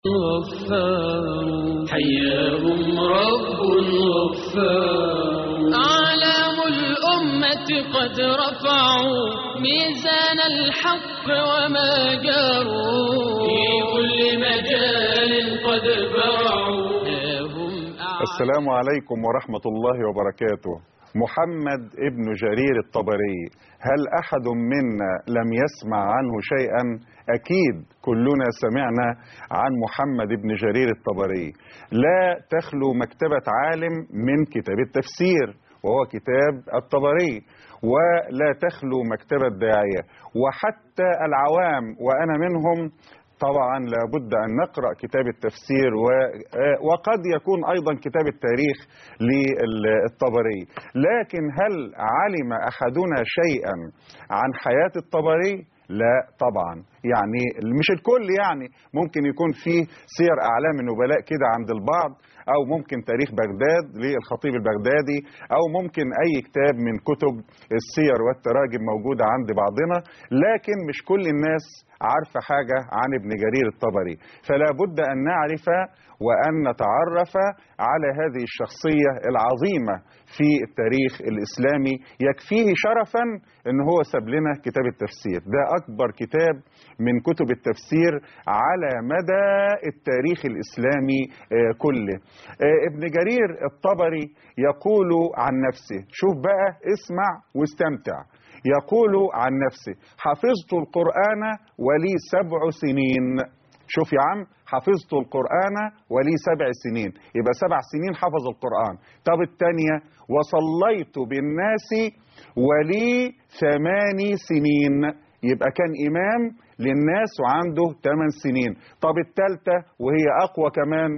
غفار حياهم رب غفار أعلام الأمة قد رفعوا ميزان الحق وما جاروا في كل مجال قد برعوا لهم أعلام السلام عليكم ورحمة الله وبركاته محمد ابن جرير الطبري هل أحد منا لم يسمع عنه شيئا أكيد كلنا سمعنا عن محمد ابن جرير الطبري لا تخلو مكتبة عالم من كتاب التفسير وهو كتاب الطبري ولا تخلو مكتبة داعية وحتى العوام وأنا منهم طبعا لابد أن نقرأ كتاب التفسير و... وقد يكون أيضا كتاب التاريخ للطبري لكن هل علم أحدنا شيئا عن حياة الطبري لا طبعا يعني مش الكل يعني ممكن يكون فيه سير أعلام النبلاء كده عند البعض أو ممكن تاريخ بغداد للخطيب البغدادي أو ممكن أي كتاب من كتب السير والتراجم موجودة عند بعضنا لكن مش كل الناس عارفة حاجة عن ابن جرير الطبري فلا بد أن نعرف وأن نتعرف على هذه الشخصية العظيمة في التاريخ الإسلامي يكفيه شرفا أن هو ساب لنا كتاب التفسير ده أكبر كتاب من كتب التفسير على مدى التاريخ الإسلامي آه، كله آه، ابن جرير الطبري يقول عن نفسه شوف بقى اسمع واستمتع يقول عن نفسه حفظت القرآن ولي سبع سنين شوف يا عم حفظت القرآن ولي سبع سنين يبقى سبع سنين حفظ القرآن طب الثانية وصليت بالناس ولي ثماني سنين يبقى كان إمام للناس وعنده ثمان سنين طب الثالثة وهي أقوى كمان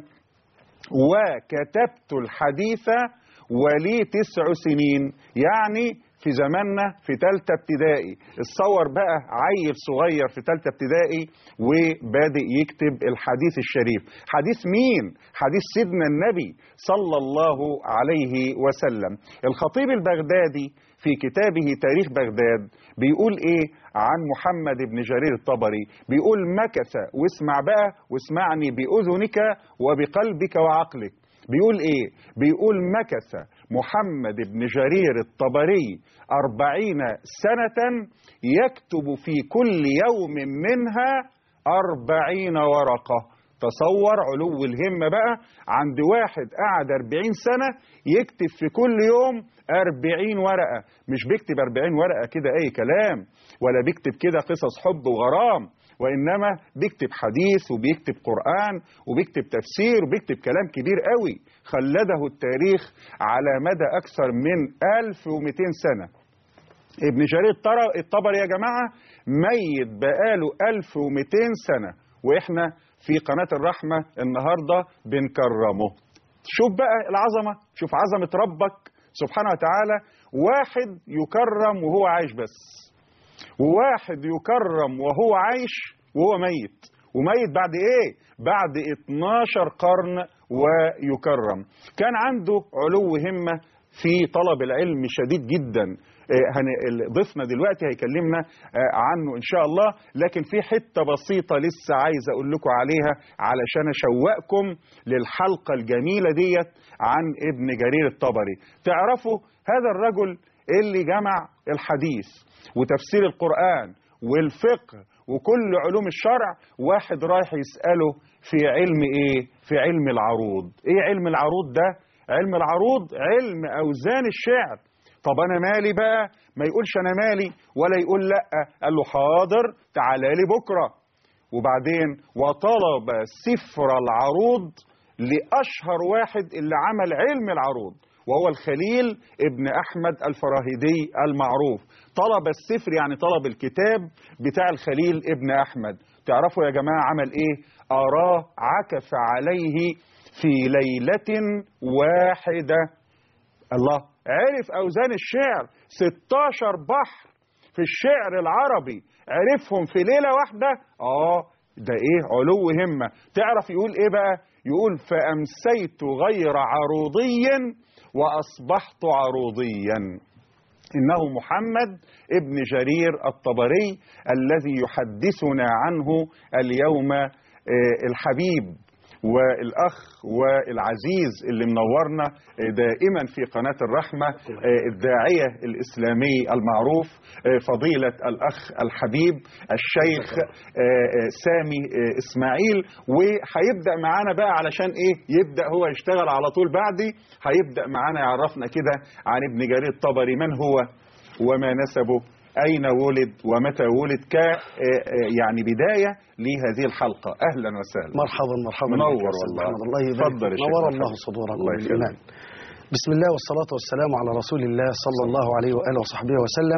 وكتبت الحديث ولي تسع سنين يعني في زماننا في تالتة ابتدائي اتصور بقى عيل صغير في تالتة ابتدائي وبادئ يكتب الحديث الشريف حديث مين؟ حديث سيدنا النبي صلى الله عليه وسلم الخطيب البغدادي في كتابه تاريخ بغداد بيقول ايه عن محمد بن جرير الطبري بيقول مكث واسمع بقى واسمعني بأذنك وبقلبك وعقلك بيقول ايه بيقول مكث محمد بن جرير الطبري أربعين سنة يكتب في كل يوم منها أربعين ورقة تصور علو الهمة بقى عند واحد قعد أربعين سنة يكتب في كل يوم أربعين ورقة مش بيكتب أربعين ورقة كده أي كلام ولا بيكتب كده قصص حب وغرام وإنما بيكتب حديث وبيكتب قرآن وبيكتب تفسير وبيكتب كلام كبير قوي خلده التاريخ على مدى أكثر من 1200 سنة ابن جرير الطر- الطبري يا جماعة ميت بقاله 1200 سنة وإحنا في قناة الرحمة النهاردة بنكرمه شوف بقى العظمة شوف عظمة ربك سبحانه وتعالى واحد يكرم وهو عايش بس وواحد يكرم وهو عايش وهو ميت وميت بعد ايه بعد 12 قرن ويكرم كان عنده علو همة في طلب العلم شديد جدا آه، هن- ضيفنا دلوقتي هيكلمنا آه، عنه ان شاء الله لكن في حته بسيطه لسه عايز اقول لكم عليها علشان اشوقكم للحلقه الجميله ديت عن ابن جرير الطبري تعرفوا هذا الرجل اللي جمع الحديث وتفسير القرآن والفقه وكل علوم الشرع واحد رايح يسأله في علم ايه في علم العروض ايه علم العروض ده علم العروض علم اوزان الشعر طب انا مالي بقى ما يقولش انا مالي ولا يقول لا قال له حاضر تعالى لي بكره وبعدين وطلب سفر العروض لاشهر واحد اللي عمل علم العروض وهو الخليل ابن احمد الفراهيدي المعروف طلب السفر يعني طلب الكتاب بتاع الخليل ابن احمد تعرفوا يا جماعه عمل ايه اراه عكف عليه في ليله واحده الله عرف اوزان الشعر 16 بحر في الشعر العربي عرفهم في ليله واحده اه ده ايه علو همه تعرف يقول ايه بقى يقول فامسيت غير عروضي واصبحت عروضيا انه محمد ابن جرير الطبري الذي يحدثنا عنه اليوم آه، الحبيب والاخ والعزيز اللي منورنا آه، دائما في قناه الرحمه آه، الداعيه الاسلامي المعروف آه، فضيله الاخ الحبيب الشيخ آه، آه، سامي آه، اسماعيل وهيبدا معانا بقى علشان ايه يبدا هو يشتغل على طول بعدي هيبدا معانا يعرفنا كده عن ابن جرير الطبري من هو وما نسبه أين ولد ومتى ولد ك آه، آه، يعني بداية لهذه الحلقة أهلا وسهلا مرحبا مرحبا منور بك يا أستاذ والله. محمد. الله يبارك اتفضل يا فيك. شيخ نور محمد. الله صدوركم الله يخليك. بالإيمان بسم الله والصلاة والسلام على رسول الله صلى الله عليه وآله وصحبه وسلم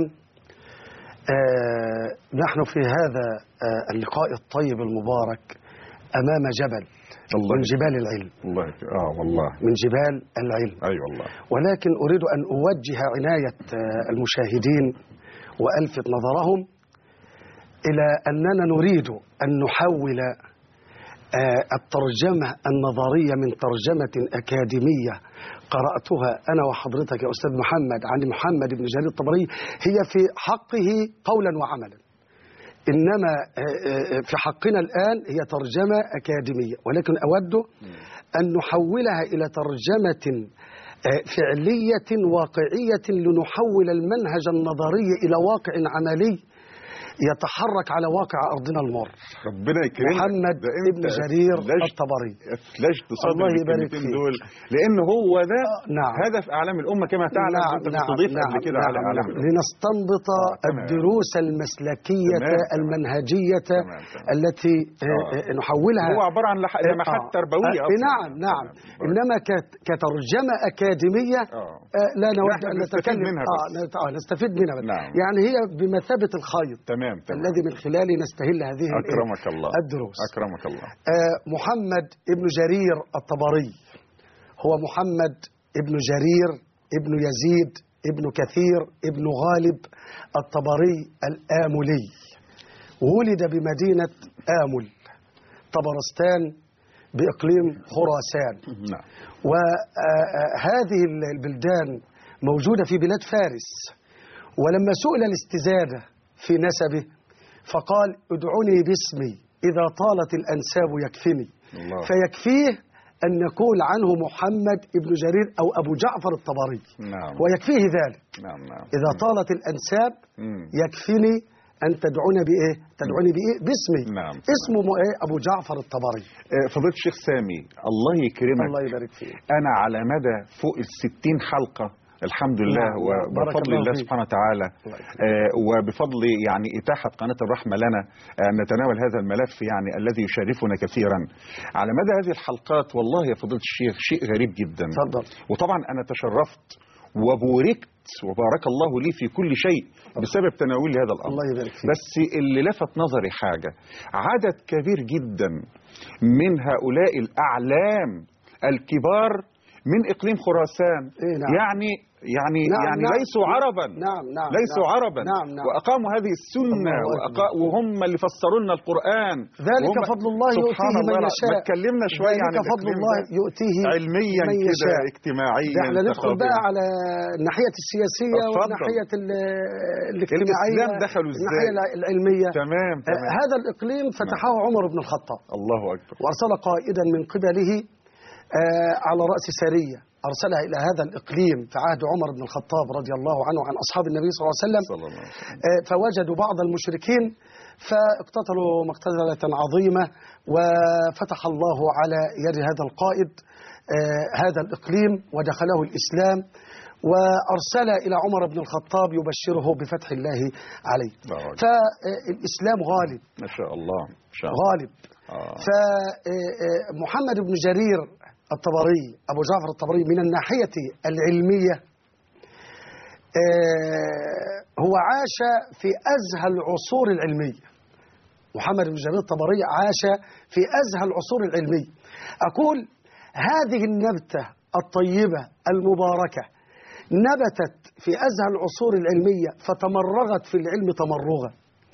آه نحن في هذا آه اللقاء الطيب المبارك أمام جبل الله من يخليك. جبال العلم الله يخليك. اه والله من جبال العلم اي والله ولكن أريد أن أوجه عناية آه، المشاهدين وألفت نظرهم إلى أننا نريد أن نحول آه، الترجمة النظرية من ترجمة أكاديمية قرأتها أنا وحضرتك يا أستاذ محمد عن محمد بن جرير الطبري هي في حقه قولا وعملا إنما آه، آه، في حقنا الآن هي ترجمة أكاديمية ولكن أود أن نحولها إلى ترجمة آه، فعلية واقعية لنحول المنهج النظري إلى واقع عملي يتحرك على واقع أرضنا المر ربنا يكرمك محمد ده أنت ابن جرير أفلشت- الطبري أفلشت صدر الله يبارك بالكلمتين فيك. دول لأن هو ده نعم. هدف أعلام الأمة كما تعلم نعم أنت نعم بتضيف نعم قبل كده على نعم أعلام نعم الأمة لنستنبط آه، تمام. الدروس المسلكية تمام، تمام. المنهجية تمام، تمام. التي آه، آه. آه، نحولها هو عبارة عن لح- لمحات آه. تربوية آه، أصلاً. نعم نعم تمام. إنما كت- كترجمة أكاديمية آه. آه، لا نود نحن أن نستفيد نتكلم منها آه بس. نت- آه، نستفيد منها بس. نعم. يعني هي بمثابة الخيط تمام تمام الذي من خلاله نستهل هذه الإيه؟ أكرمك الله الدروس أكرمك الله آه، محمد ابن جرير الطبري هو محمد ابن جرير ابن يزيد ابن كثير ابن غالب الطبري الآملي ولد بمدينة آمل طبرستان بإقليم خراسان نعم وهذه البلدان موجودة في بلاد فارس ولما سئل الاستزادة في نسبه فقال ادعوني باسمي إذا طالت الأنساب يكفني الله. فيكفيه أن يقول عنه محمد ابن جرير أو أبو جعفر الطبري نعم ويكفيه ذلك نعم نعم إذا طالت الأنساب مم. يكفيني أن تدعوني بإيه تدعوني بإيه باسمي نعم. اسمه م- إيه أبو جعفر الطبري آه، فضيلة الشيخ سامي الله يكرمك الله يبارك فيه أنا على مدى فوق الستين حلقة الحمد لله نعم، نعم. بارك وبفضل الله الله فيك. سبحانه وتعالى الله يكرمك. آه، وبفضل يعني إتاحة قناة الرحمة لنا أن نتناول هذا الملف يعني الذي يشرفنا كثيرا على مدى هذه الحلقات والله يا فضيلة الشيخ شيء غريب جدا تفضل وطبعا أنا تشرفت وبوركت وبارك الله لي في كل شيء بسبب تناولي هذا الأمر الله يبارك فيك بس اللي لفت نظري حاجة عدد كبير جدا من هؤلاء الأعلام الكبار من إقليم خراسان إيه نعم. يعني يعني نعم، يعني نعم. ليسوا عربا نعم نعم ليسوا نعم. عربا نعم نعم وأقاموا هذه السنة الله وأقا... وهم اللي فسروا لنا القرآن ذلك وهم- فضل الله سبحان يؤتيه الله من لا- يشاء ما اتكلمنا شوية عن ذلك فضل الإقليم الله ده. يؤتيه علميا من كده يشاء اجتماعيا ده احنا ندخل ثقافياً. بقى على الناحية السياسية اتفضل. والناحية ال- الاجتماعية الإسلام دخلوا إزاي؟ الناحية الع- العلمية تمام آه، تمام هذا الإقليم فتحه عمر بن الخطاب الله أكبر وأرسل قائدا من قبله آه، على رأس سرية أرسلها إلى هذا الإقليم في عهد عمر بن الخطاب رضي الله عنه عن أصحاب النبي صلى الله عليه وسلم صلى الله عليه وسلم آه، فوجدوا بعض المشركين فاقتتلوا مقتتلة عظيمة وفتح الله على يد هذا القائد آه، هذا الإقليم ودخله الإسلام وأرسل إلى عمر بن الخطاب يبشره بفتح الله عليه الله أكبر. فالإسلام غالب ما شاء الله ما شاء الله غالب آه. فمحمد بن جرير الطبري أبو جعفر الطبري من الناحية العلمية آه، هو عاش في أزهى العصور العلمية محمد بن جرير الطبري عاش في أزهى العصور العلمية أقول هذه النبتة الطيبة المباركة نبتت في أزهى العصور العلمية فتمرغت في العلم تمرغا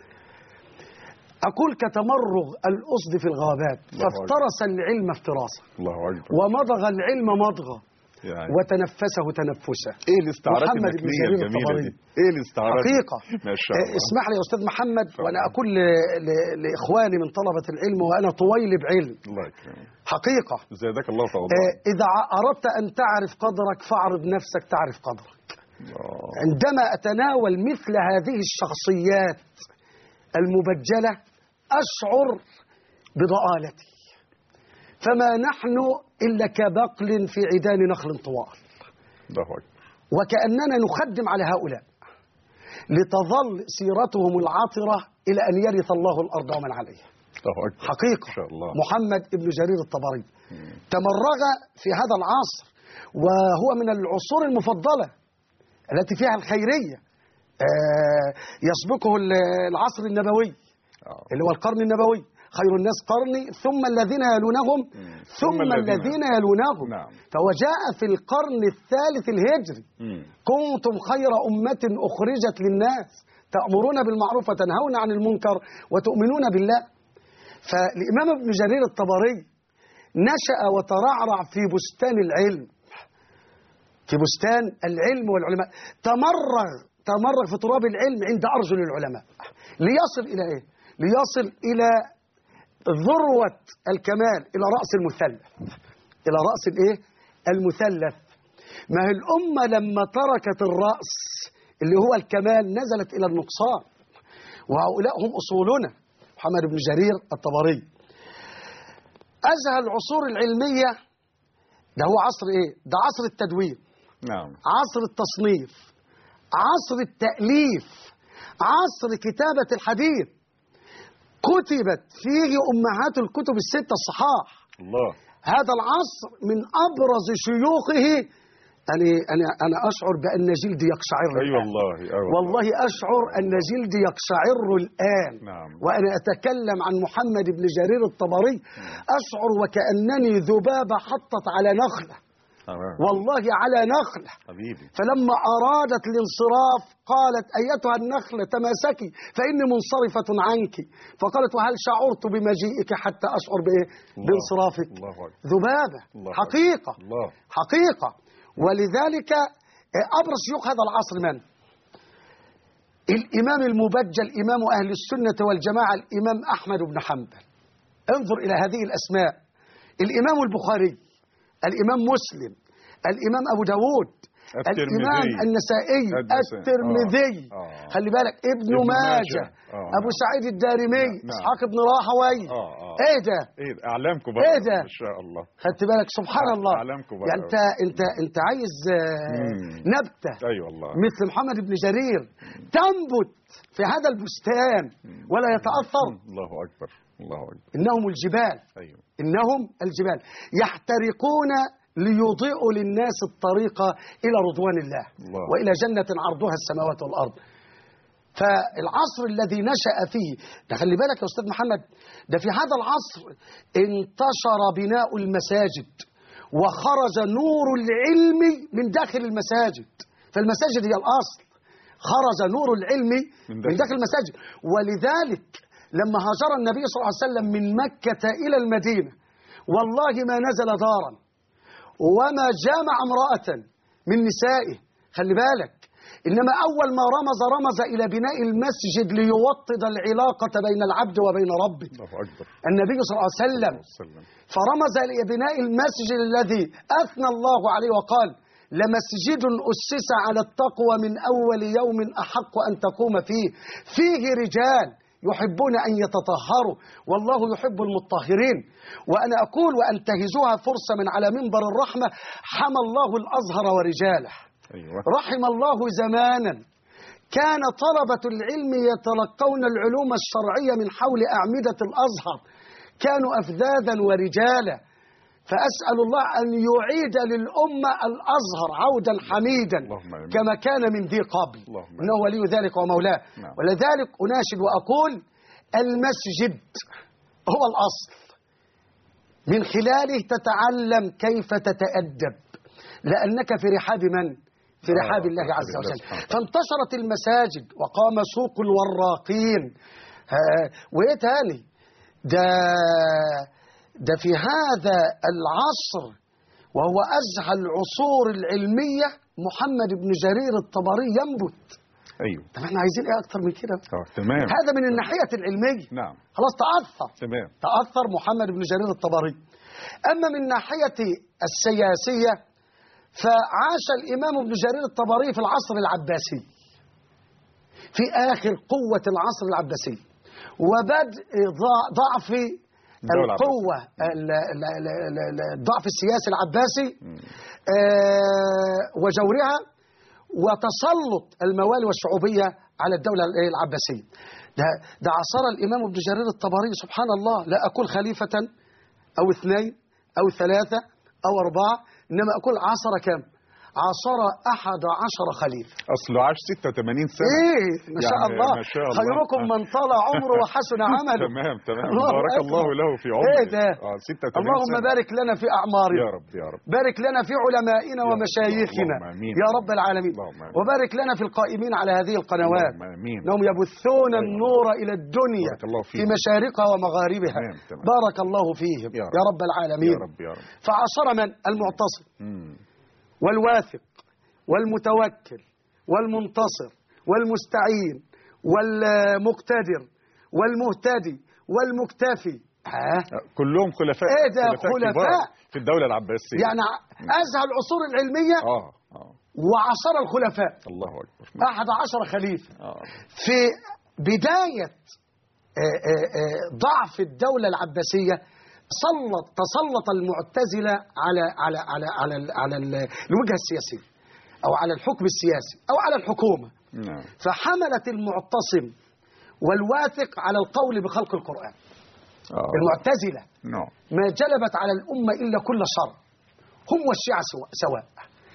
أقول كتمرغ الأسد في الغابات الله أكبر. فافترس العلم افتراسا الله أكبر ومضغ العلم مضغا يعني. وتنفسه تنفسا ايه الاستعارات محمد بن النقليه جرير الجميله الطبري. دي ايه الاستعارات دي؟ حقيقة ما شاء آه، الله اسمح لي يا أستاذ محمد اتفضل. وأنا أقول ل- ل- لإخواني من طلبة العلم وأنا طويلب علم الله يكرمك حقيقة زادك الله آه، تواضعا إذا ع- أردت أن تعرف قدرك فاعرض نفسك تعرف قدرك الله. عندما أتناول مثل هذه الشخصيات المبجلة أشعر بضآلتي فما نحن إلا كبقل في عيدان نخل طوال الله اكبر وكأننا نخدم على هؤلاء لتظل سيرتهم العاطرة إلى أن يرث الله الأرض ومن عليها الله اكبر حقيقة ان شاء الله محمد ابن جرير الطبري تمرغ في هذا العصر وهو من العصور المفضلة التي فيها الخيرية آه، يسبقه ال- العصر النبوي آه. اللي هو القرن النبوي خير الناس قرني ثم الذين يلونهم ثم الذين يلونهم نعم. فهو جاء في القرن الثالث الهجري مم. كنتم خير أمة أخرجت للناس تأمرون بالمعروف وتنهون عن المنكر وتؤمنون بالله فالإمام ابن جرير الطبري نشأ وترعرع في بستان العلم في بستان العلم والعلماء تمرغ تمرغ في تراب العلم عند أرجل العلماء ليصل إلى إيه؟ ليصل إلى ذروة الكمال إلى رأس المثلث إلى رأس الإيه؟ المثلث ما هي الأمة لما تركت الرأس اللي هو الكمال نزلت إلى النقصان وهؤلاء هم أصولنا محمد بن جرير الطبري أزهى العصور العلمية ده هو عصر إيه؟ ده عصر التدوين نعم عصر التصنيف عصر التأليف عصر كتابة الحديث كتبت فيه أمهات الكتب الستة الصحاح الله هذا العصر من أبرز شيوخه أنا أنا أنا أشعر بأن جلدي يقشعر اي الآن. والله اي والله والله أشعر أن جلدي يقشعر الآن نعم. وأنا أتكلم عن محمد بن جرير الطبري أشعر وكأنني ذبابة حطت على نخلة تمام. والله على نخلة حبيبي فلما أرادت الانصراف قالت أيتها النخلة تماسكي فإني منصرفة عنك فقالت وهل شعرت بمجيئك حتى أشعر بإيه؟ الله. بانصرافك الله أكبر. ذبابة الله حقيقة الله حقيقة ولذلك آه، أبرز شيوخ هذا العصر من؟ الإمام المبجل إمام أهل السنة والجماعة الإمام أحمد بن حنبل انظر إلى هذه الأسماء الإمام البخاري الإمام مسلم الإمام أبو داود الترمذي. الإمام النسائي النسائي. الترمذي آه. آه. خلي بالك ابن ابن ماجه ماجه. آه. أبو سعيد الدارمي نعم. إسحاق بن راهوي آه. آه. إيه ده ايه ده؟ اعلام كبار إيه ده؟ ما شاء الله خدت بالك سبحان آه، الله أعلام كبار يعني انت انت انت عايز آه، مم. نبته اي والله مثل محمد بن جرير تنبت في هذا البستان ولا يتاثر الله اكبر الله اكبر انهم الجبال ايوه انهم الجبال يحترقون ليضيئوا للناس الطريق الى رضوان الله الله. والى جنه عرضها السماوات والارض فالعصر الذي نشأ فيه ده خلي بالك يا أستاذ محمد ده في هذا العصر انتشر بناء المساجد وخرج نور العلم من داخل المساجد فالمساجد هي الأصل خرج نور العلم من من داخل. داخل المساجد ولذلك لما هاجر النبي صلى الله عليه وسلم من مكة إلى المدينة والله ما نزل دارا وما جامع امرأة من نسائه خلي بالك إنما أول ما رمز رمز إلى بناء المسجد ليوطد العلاقة بين العبد وبين ربه الله اكبر النبي صلى الله عليه وسلم وسلم فرمز إلى بناء المسجد الذي أثنى الله عليه وقال لمسجد أسس على التقوى من أول يوم أحق أن تقوم فيه فيه رجال يحبون أن يتطهروا والله يحب المطهرين وأنا أقول وأنتهزها فرصة من على منبر الرحمة حمى الله الأزهر ورجاله ايوه رحم الله زمانا كان طلبة العلم يتلقون العلوم الشرعية من حول أعمدة الأزهر كانوا أفذاذا ورجالا فأسأل الله أن يعيد للأمة الأزهر عودا حميدا اللهم آمين. كما كان من ذي قبل اللهم آمين. إنه ولي ذلك ومولاه نعم. ولذلك أناشد وأقول المسجد هو الأصل من خلاله تتعلم كيف تتأدب لأنك في رحاب من؟ في آه، رحاب الله رحاب عز الله وجل سبحانه. فانتشرت المساجد وقام سوق الوراقين ها، وإيه تاني ده ده في هذا العصر وهو أزهى العصور العلمية محمد بن جرير الطبري ينبت ايوه طب احنا عايزين ايه اكتر من كده اه تمام هذا من الناحية العلمية نعم خلاص تأثر تمام تأثر محمد بن جرير الطبري أما من ناحية السياسية فعاش الإمام ابن جرير الطبري في العصر العباسي في آخر قوة العصر العباسي وبدء ضع- ضعف الدولة القوة ال- ال- ال- ال- ال- الضعف السياسي العباسي آه، وجورها وتسلط الموالي والشعوبية على الدولة الإيه العباسية ده, ده عصر الإمام ابن جرير الطبري سبحان الله لا أقول خليفة أو اثنين أو ثلاثة أو أربعة إنما أقول عصر كم عصر أحد عشر خليفة اصله عاش 86 سنه إيه ما شاء يعني الله ما شاء الله. خيركم من طال عمره وحسن عمله تمام تمام الله بارك أكبر. الله له في عمره إيه ده اه 86 اللهم سنة. بارك لنا في أعمارنا يا رب يا رب بارك لنا في علمائنا يا رب. ومشايخنا اللهم آمين. يا رب العالمين اللهم آمين. وبارك لنا في القائمين على هذه القنوات اللهم امين انهم يبثون النور الى الدنيا بارك الله في فيهم. مشارقها ومغاربها تمام، تمام. بارك الله فيهم يا رب. يا رب العالمين يا رب يا رب فعصر من المعتصم مم. والواثق والمتوكل والمنتصر والمستعين والمقتدر والمهتدي والمكتفي ها كلهم خلفاء إيه ده كبار خلفاء؟ في الدولة العباسية يعني أزهى العصور العلمية اه اه وعصر الخلفاء الله اكبر أحد عشر خليفة اه في بداية آه، آه، آه، ضعف الدولة العباسية سلط تسلط المعتزلة على على على على ال- على ال- الوجهة السياسية أو على الحكم السياسي أو على الحكومة نعم فحملت المعتصم والواثق على القول بخلق القرآن اه المعتزلة نعم ما جلبت على الأمة إلا كل شر هم والشيعة سواء, سواء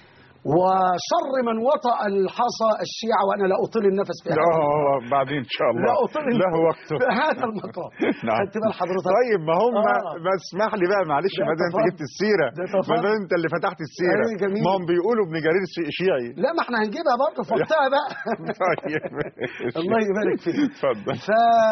وشر من وطأ الحصى الشيعة وأنا لا أطيل النفس في لا هذا هو بعدين ان شاء الله لا أطيل له وقته في هذا المقام نعم. خدت بال حضرتك طيب ما هم آه. ما اسمح لي بقى معلش ده ما دام انت تفضل. جبت السيره ده تفضل. ما دام انت اللي فتحت السيره أيوة جميل. ما هم بيقولوا ابن جرير شي- شيعي لا ما احنا هنجيبها برضه في وقتها بقى طيب الله يبارك فيك اتفضل ف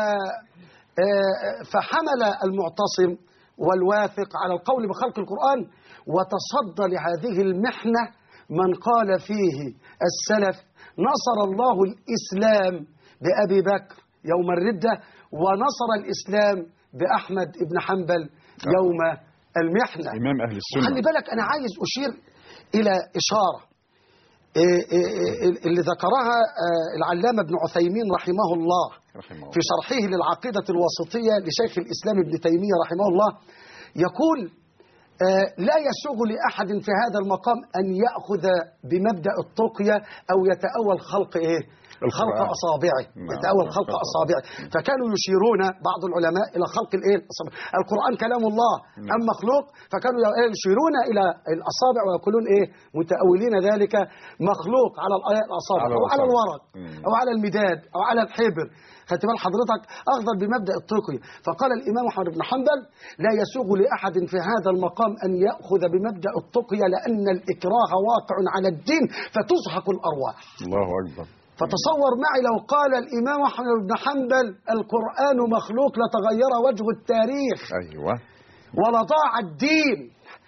آه، فحمل المعتصم والواثق على القول بخلق القرآن وتصدى لهذه المحنة من قال فيه السلف نصر الله الإسلام بأبي بكر يوم الردة ونصر الإسلام بأحمد بن حنبل يوم المحنة امام اهل خلي السنه بالك أنا عايز أشير إلى إشارة إيه إيه إيه اللي ذكرها آه، العلامة ابن عثيمين رحمه الله رحمه الله في شرحه للعقيدة الواسطية لشيخ الإسلام ابن تيمية رحمه الله يقول آه، لا يسوغ لأحد في هذا المقام أن يأخذ بمبدأ التقية أو يتأول خلق إيه؟ خلق القرآن. أصابعه نعم. يتأول خلق أصابعه فكانوا يشيرون بعض العلماء إلى خلق الإيه؟ الأصابع القرآن كلام الله أم مخلوق فكانوا يشيرون إلى الأصابع ويقولون إيه متأولين ذلك مخلوق على الآية- الأصابع على أو على الأصابع. الورق مم. أو على المداد أو على الحبر خدت بال حضرتك أخذر بمبدأ التقي فقال الإمام أحمد بن حنبل لا يسوغ لأحد في هذا المقام أن يأخذ بمبدأ التقي لأن الإكراه واقع على الدين فتزهق الأرواح الله اكبر فتصور معي لو قال الإمام أحمد بن حنبل القرآن مخلوق لتغير وجه التاريخ ايوه ولضاع الدين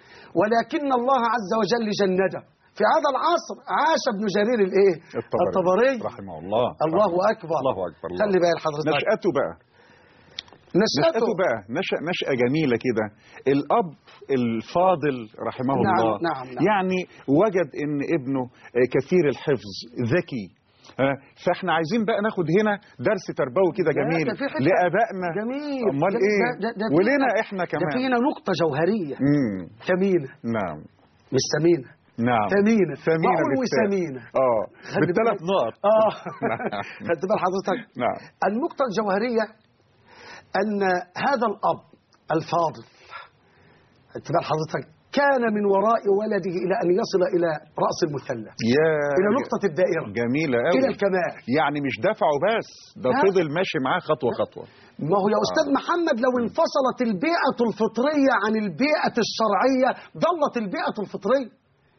ولكن الله عز وجل جنده في هذا العصر عاش ابن جرير الايه الطبري, الطبري رحمه الله الله اكبر الله اكبر الله خلي بقى لحضرتك نشأته بقى نشأته نشأته بقى نشأ نشأة جميلة كده الأب الفاضل رحمه نعم، الله نعم، نعم. يعني وجد إن ابنه آه، كثير الحفظ ذكي ها، فاحنا عايزين بقى ناخد هنا درس تربوي كده لا، جميل ده في حتة- لآبائنا جميل أمال ده- إيه ده- ده- ده في ولنا هنا- إحنا ده في كمان هنا نقطة جوهرية مم. ثمينة نعم مش ثمينة نعم ثمينة ثمينة معقول بالتاء. وثمينة اه خلي بالثلاث بالك. نقط اه نعم. خدت بال حضرتك نعم النقطة الجوهرية أن هذا الأب الفاضل خدت بال حضرتك كان من وراء ولده إلى أن يصل إلى رأس المثلث يا إلى نقطة الدائرة جميلة إلى قوي الكمال يعني مش دفعه بس ده لا. فضل ماشي معاه خطوة خطوة ما هو يا أستاذ محمد لو انفصلت البيئة الفطرية عن البيئة الشرعية ضلت البيئة الفطرية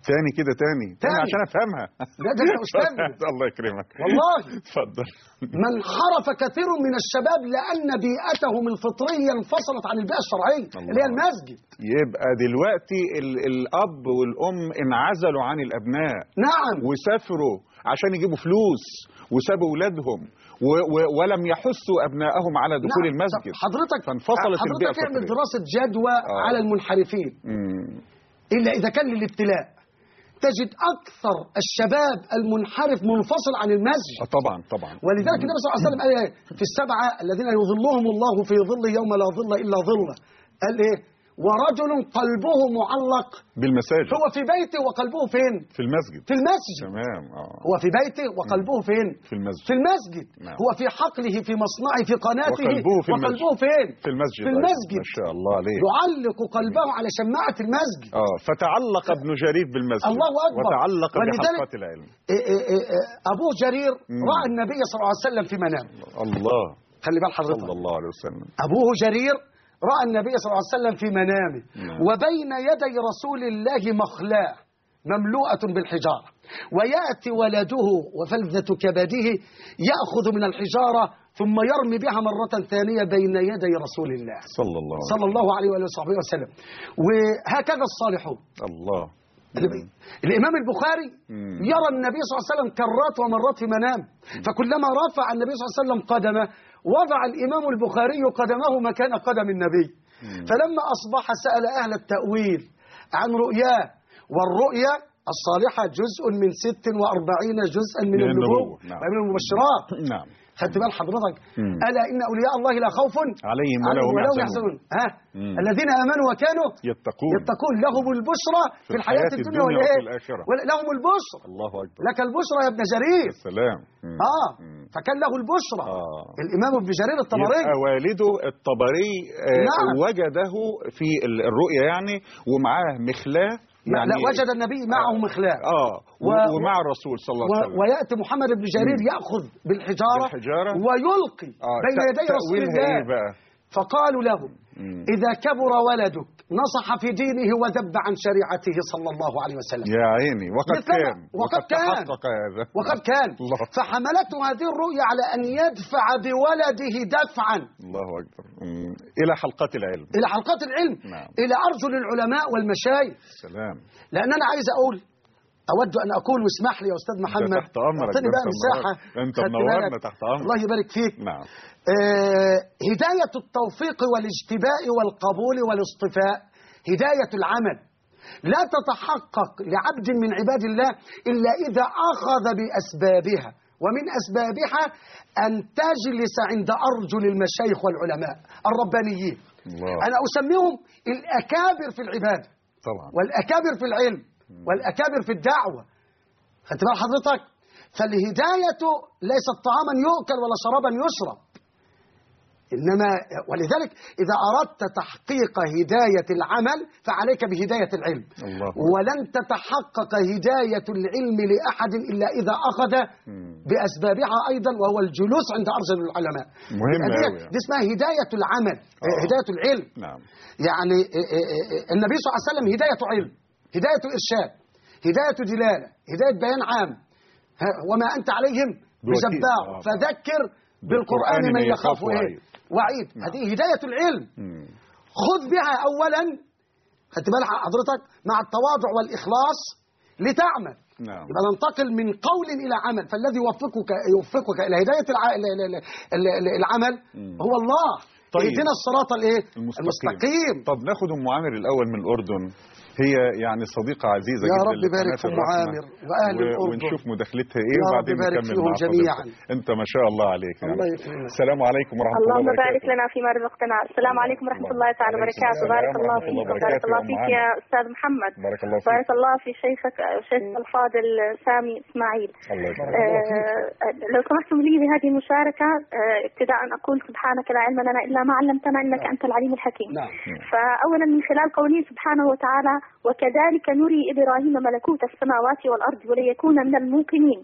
تاني كده تاني تاني تاني. عشان افهمها لا ده انت استاذنا الله يكرمك والله اتفضل من انحرف كثير من الشباب لان بيئتهم الفطريه انفصلت عن البيئه الشرعيه اللي هي المسجد يبقى دلوقتي ال الاب والام انعزلوا عن الابناء نعم وسافروا عشان يجيبوا فلوس وسابوا اولادهم و و ولم يحثوا ابنائهم على دخول نعم. المسجد طب حضرتك فانفصلت البيئة حضرتك اعمل الفطرية. دراسه جدوى آه. على المنحرفين مم. الا اذا كان للابتلاء تجد اكثر الشباب المنحرف منفصل عن المسجد آه طبعا طبعا ولذلك النبي صلى الله عليه وسلم قال إيه؟ في السبعه الذين يظلهم الله في ظله يوم لا ظل الا ظله قال ايه ورجل قلبه معلق بالمساجد هو في بيته وقلبه فين في المسجد في المسجد تمام اه هو في بيته وقلبه فين في المسجد في المسجد نعم. هو في حقله في مصنعه في قناته وقلبه في وقلبه المسجد. فين في المسجد في أيضا. المسجد ما شاء الله عليه يعلق قلبه على شماعه المسجد اه فتعلق ابن جرير بالمسجد الله أكبر. وتعلق ولذلك- بحلقة العلم إيه إيه إيه إيه أبو جرير مم. رأى النبي صلى الله عليه وسلم في منام الله خلي بال صلى حضرتك الله عليه وسلم أبوه جرير رأى النبي صلى الله عليه وسلم في منامه نعم. وبين يدي رسول الله مخلاة مملوءة بالحجارة ويأتي ولده وفلذة كبده يأخذ من الحجارة ثم يرمي بها مرة ثانية بين يدي رسول الله صلى الله عليه صلى الله عليه وآله وصحبه وسلم وهكذا الصالحون الله ال- الإمام البخاري مم. يرى النبي صلى الله عليه وسلم كرات ومرات في منام فكلما رفع النبي صلى الله عليه وسلم قدمه وضع الإمام البخاري قدمه مكان قدم النبي فلما أصبح سأل أهل التأويل عن رؤياه والرؤيا الصالحة جزء من 46 جزءا من, من النبوة النبوة، نعم. ومن المبشرات نعم خدت بال حضرتك مم. ألا إن أولياء الله لا خوف عليهم ولا هم ولا هم يحزنون يحزنون ها مم. الذين آمنوا وكانوا يتقون يتقون لهم البشرى في, في الحياة, الحياة الدنيا الدنيا والإيه وفي الآخرة. ولا- لهم البشرى الله اكبر لك البشرى يا ابن جرير السلام مم. اه مم. فكان له البشرى آه. الامام ابن جرير الطبري يبقى والده الطبري آه نعم. وجده في ال- الرؤيا يعني ومعاه مخلاه يعني لا وجد النبي معه مخلاة اه و... و- ومع الرسول صلى الله عليه و- وسلم وياتي محمد بن جرير ياخذ بالحجاره, بالحجارة. ويلقي آه، بين ت- يدي رسول تأويلها الله ايه بقى فقالوا له مم. اذا كبر ولدك نصح في دينه وذب عن شريعته صلى الله عليه وسلم يا عيني وقد مثلما- كان وقد كان. تحقق هذا وقد كان الله فحملته هذه الرؤيا على ان يدفع بولده دفعا الله اكبر مم. الى حلقات العلم الى حلقات العلم نعم. الى ارجل العلماء والمشايخ سلام لان انا عايز اقول اود ان اقول واسمح لي يا استاذ محمد تحت أمرك، اعطيني ده بقى أنت مساحه منور. أنت خدت منورنا بالك؟ تحت أمرك. الله يبارك فيك نعم آه هدايه التوفيق والاجتباء والقبول والاصطفاء هدايه العمل لا تتحقق لعبد من عباد الله الا اذا اخذ باسبابها ومن اسبابها ان تجلس عند ارجل المشايخ والعلماء الربانيين الله انا اسميهم الاكابر في العباده طبعا والأكابر في العلم والأكابر في الدعوة خدت بال حضرتك فالهداية ليست طعاما يؤكل ولا شرابا يشرب إنما ولذلك إذا أردت تحقيق هداية العمل فعليك بهداية العلم الله ولن تتحقق هداية العلم لأحد إلا إذا أخذ مم. بأسبابها أيضا وهو الجلوس عند أرجل العلماء مهم يبقى دي- أوي يعني. دي اسمها هداية العمل آه. هداية العلم نعم يعني إيه إيه إيه النبي صلى الله عليه وسلم هداية علم هداية إرشاد هداية دلالة هداية بيان عام ها، وما أنت عليهم بوكيل. بجبار آه. فذكر بالقرآن من يخاف إيه وعيد نعم. هذه هداية العلم مم. خذ بها أولا خدت بال حضرتك مع التواضع والإخلاص لتعمل نعم يبقى ننتقل من قول إلى عمل فالذي يوفقك يوفقك إلى هداية الع... ال- ال- ال- ال- العمل مم. هو الله طيب. اهدنا الصراط الايه المستقيم. المستقيم طب ناخد ام عامر الاول من الاردن هي يعني صديقة عزيزة يا جدا رب يبارك لقناة في أم الرحمة. عامر وأهل و- الأردن. ونشوف مداخلتها ايه يا رب وبعدين يبارك نكمل فيهم مع حضرتك. جميعاً. انت ما شاء الله عليك يعني. الله يكرمك. السلام عليكم ورحمة الله اللهم وبركاته بارك لنا فيما رزقتنا السلام عليكم ورحمة الله تعالى عليكم وبركاته السلام بارك الله ورحمة الله فيك بارك وبركاته الله يا فيك أم يا أستاذ محمد بارك الله فيك بارك الله في شيخك شيخنا الفاضل سامي إسماعيل الله يكرمك آه، لو سمحتم لي بهذه المشاركة آه، ابتداء أقول سبحانك لا علم لنا إلا ما علمتنا إنك أنت العليم الحكيم نعم فأولا من خلال قوله سبحانه وتعالى وكذلك نري إبراهيم ملكوت السماوات والأرض وليكون من الموقنين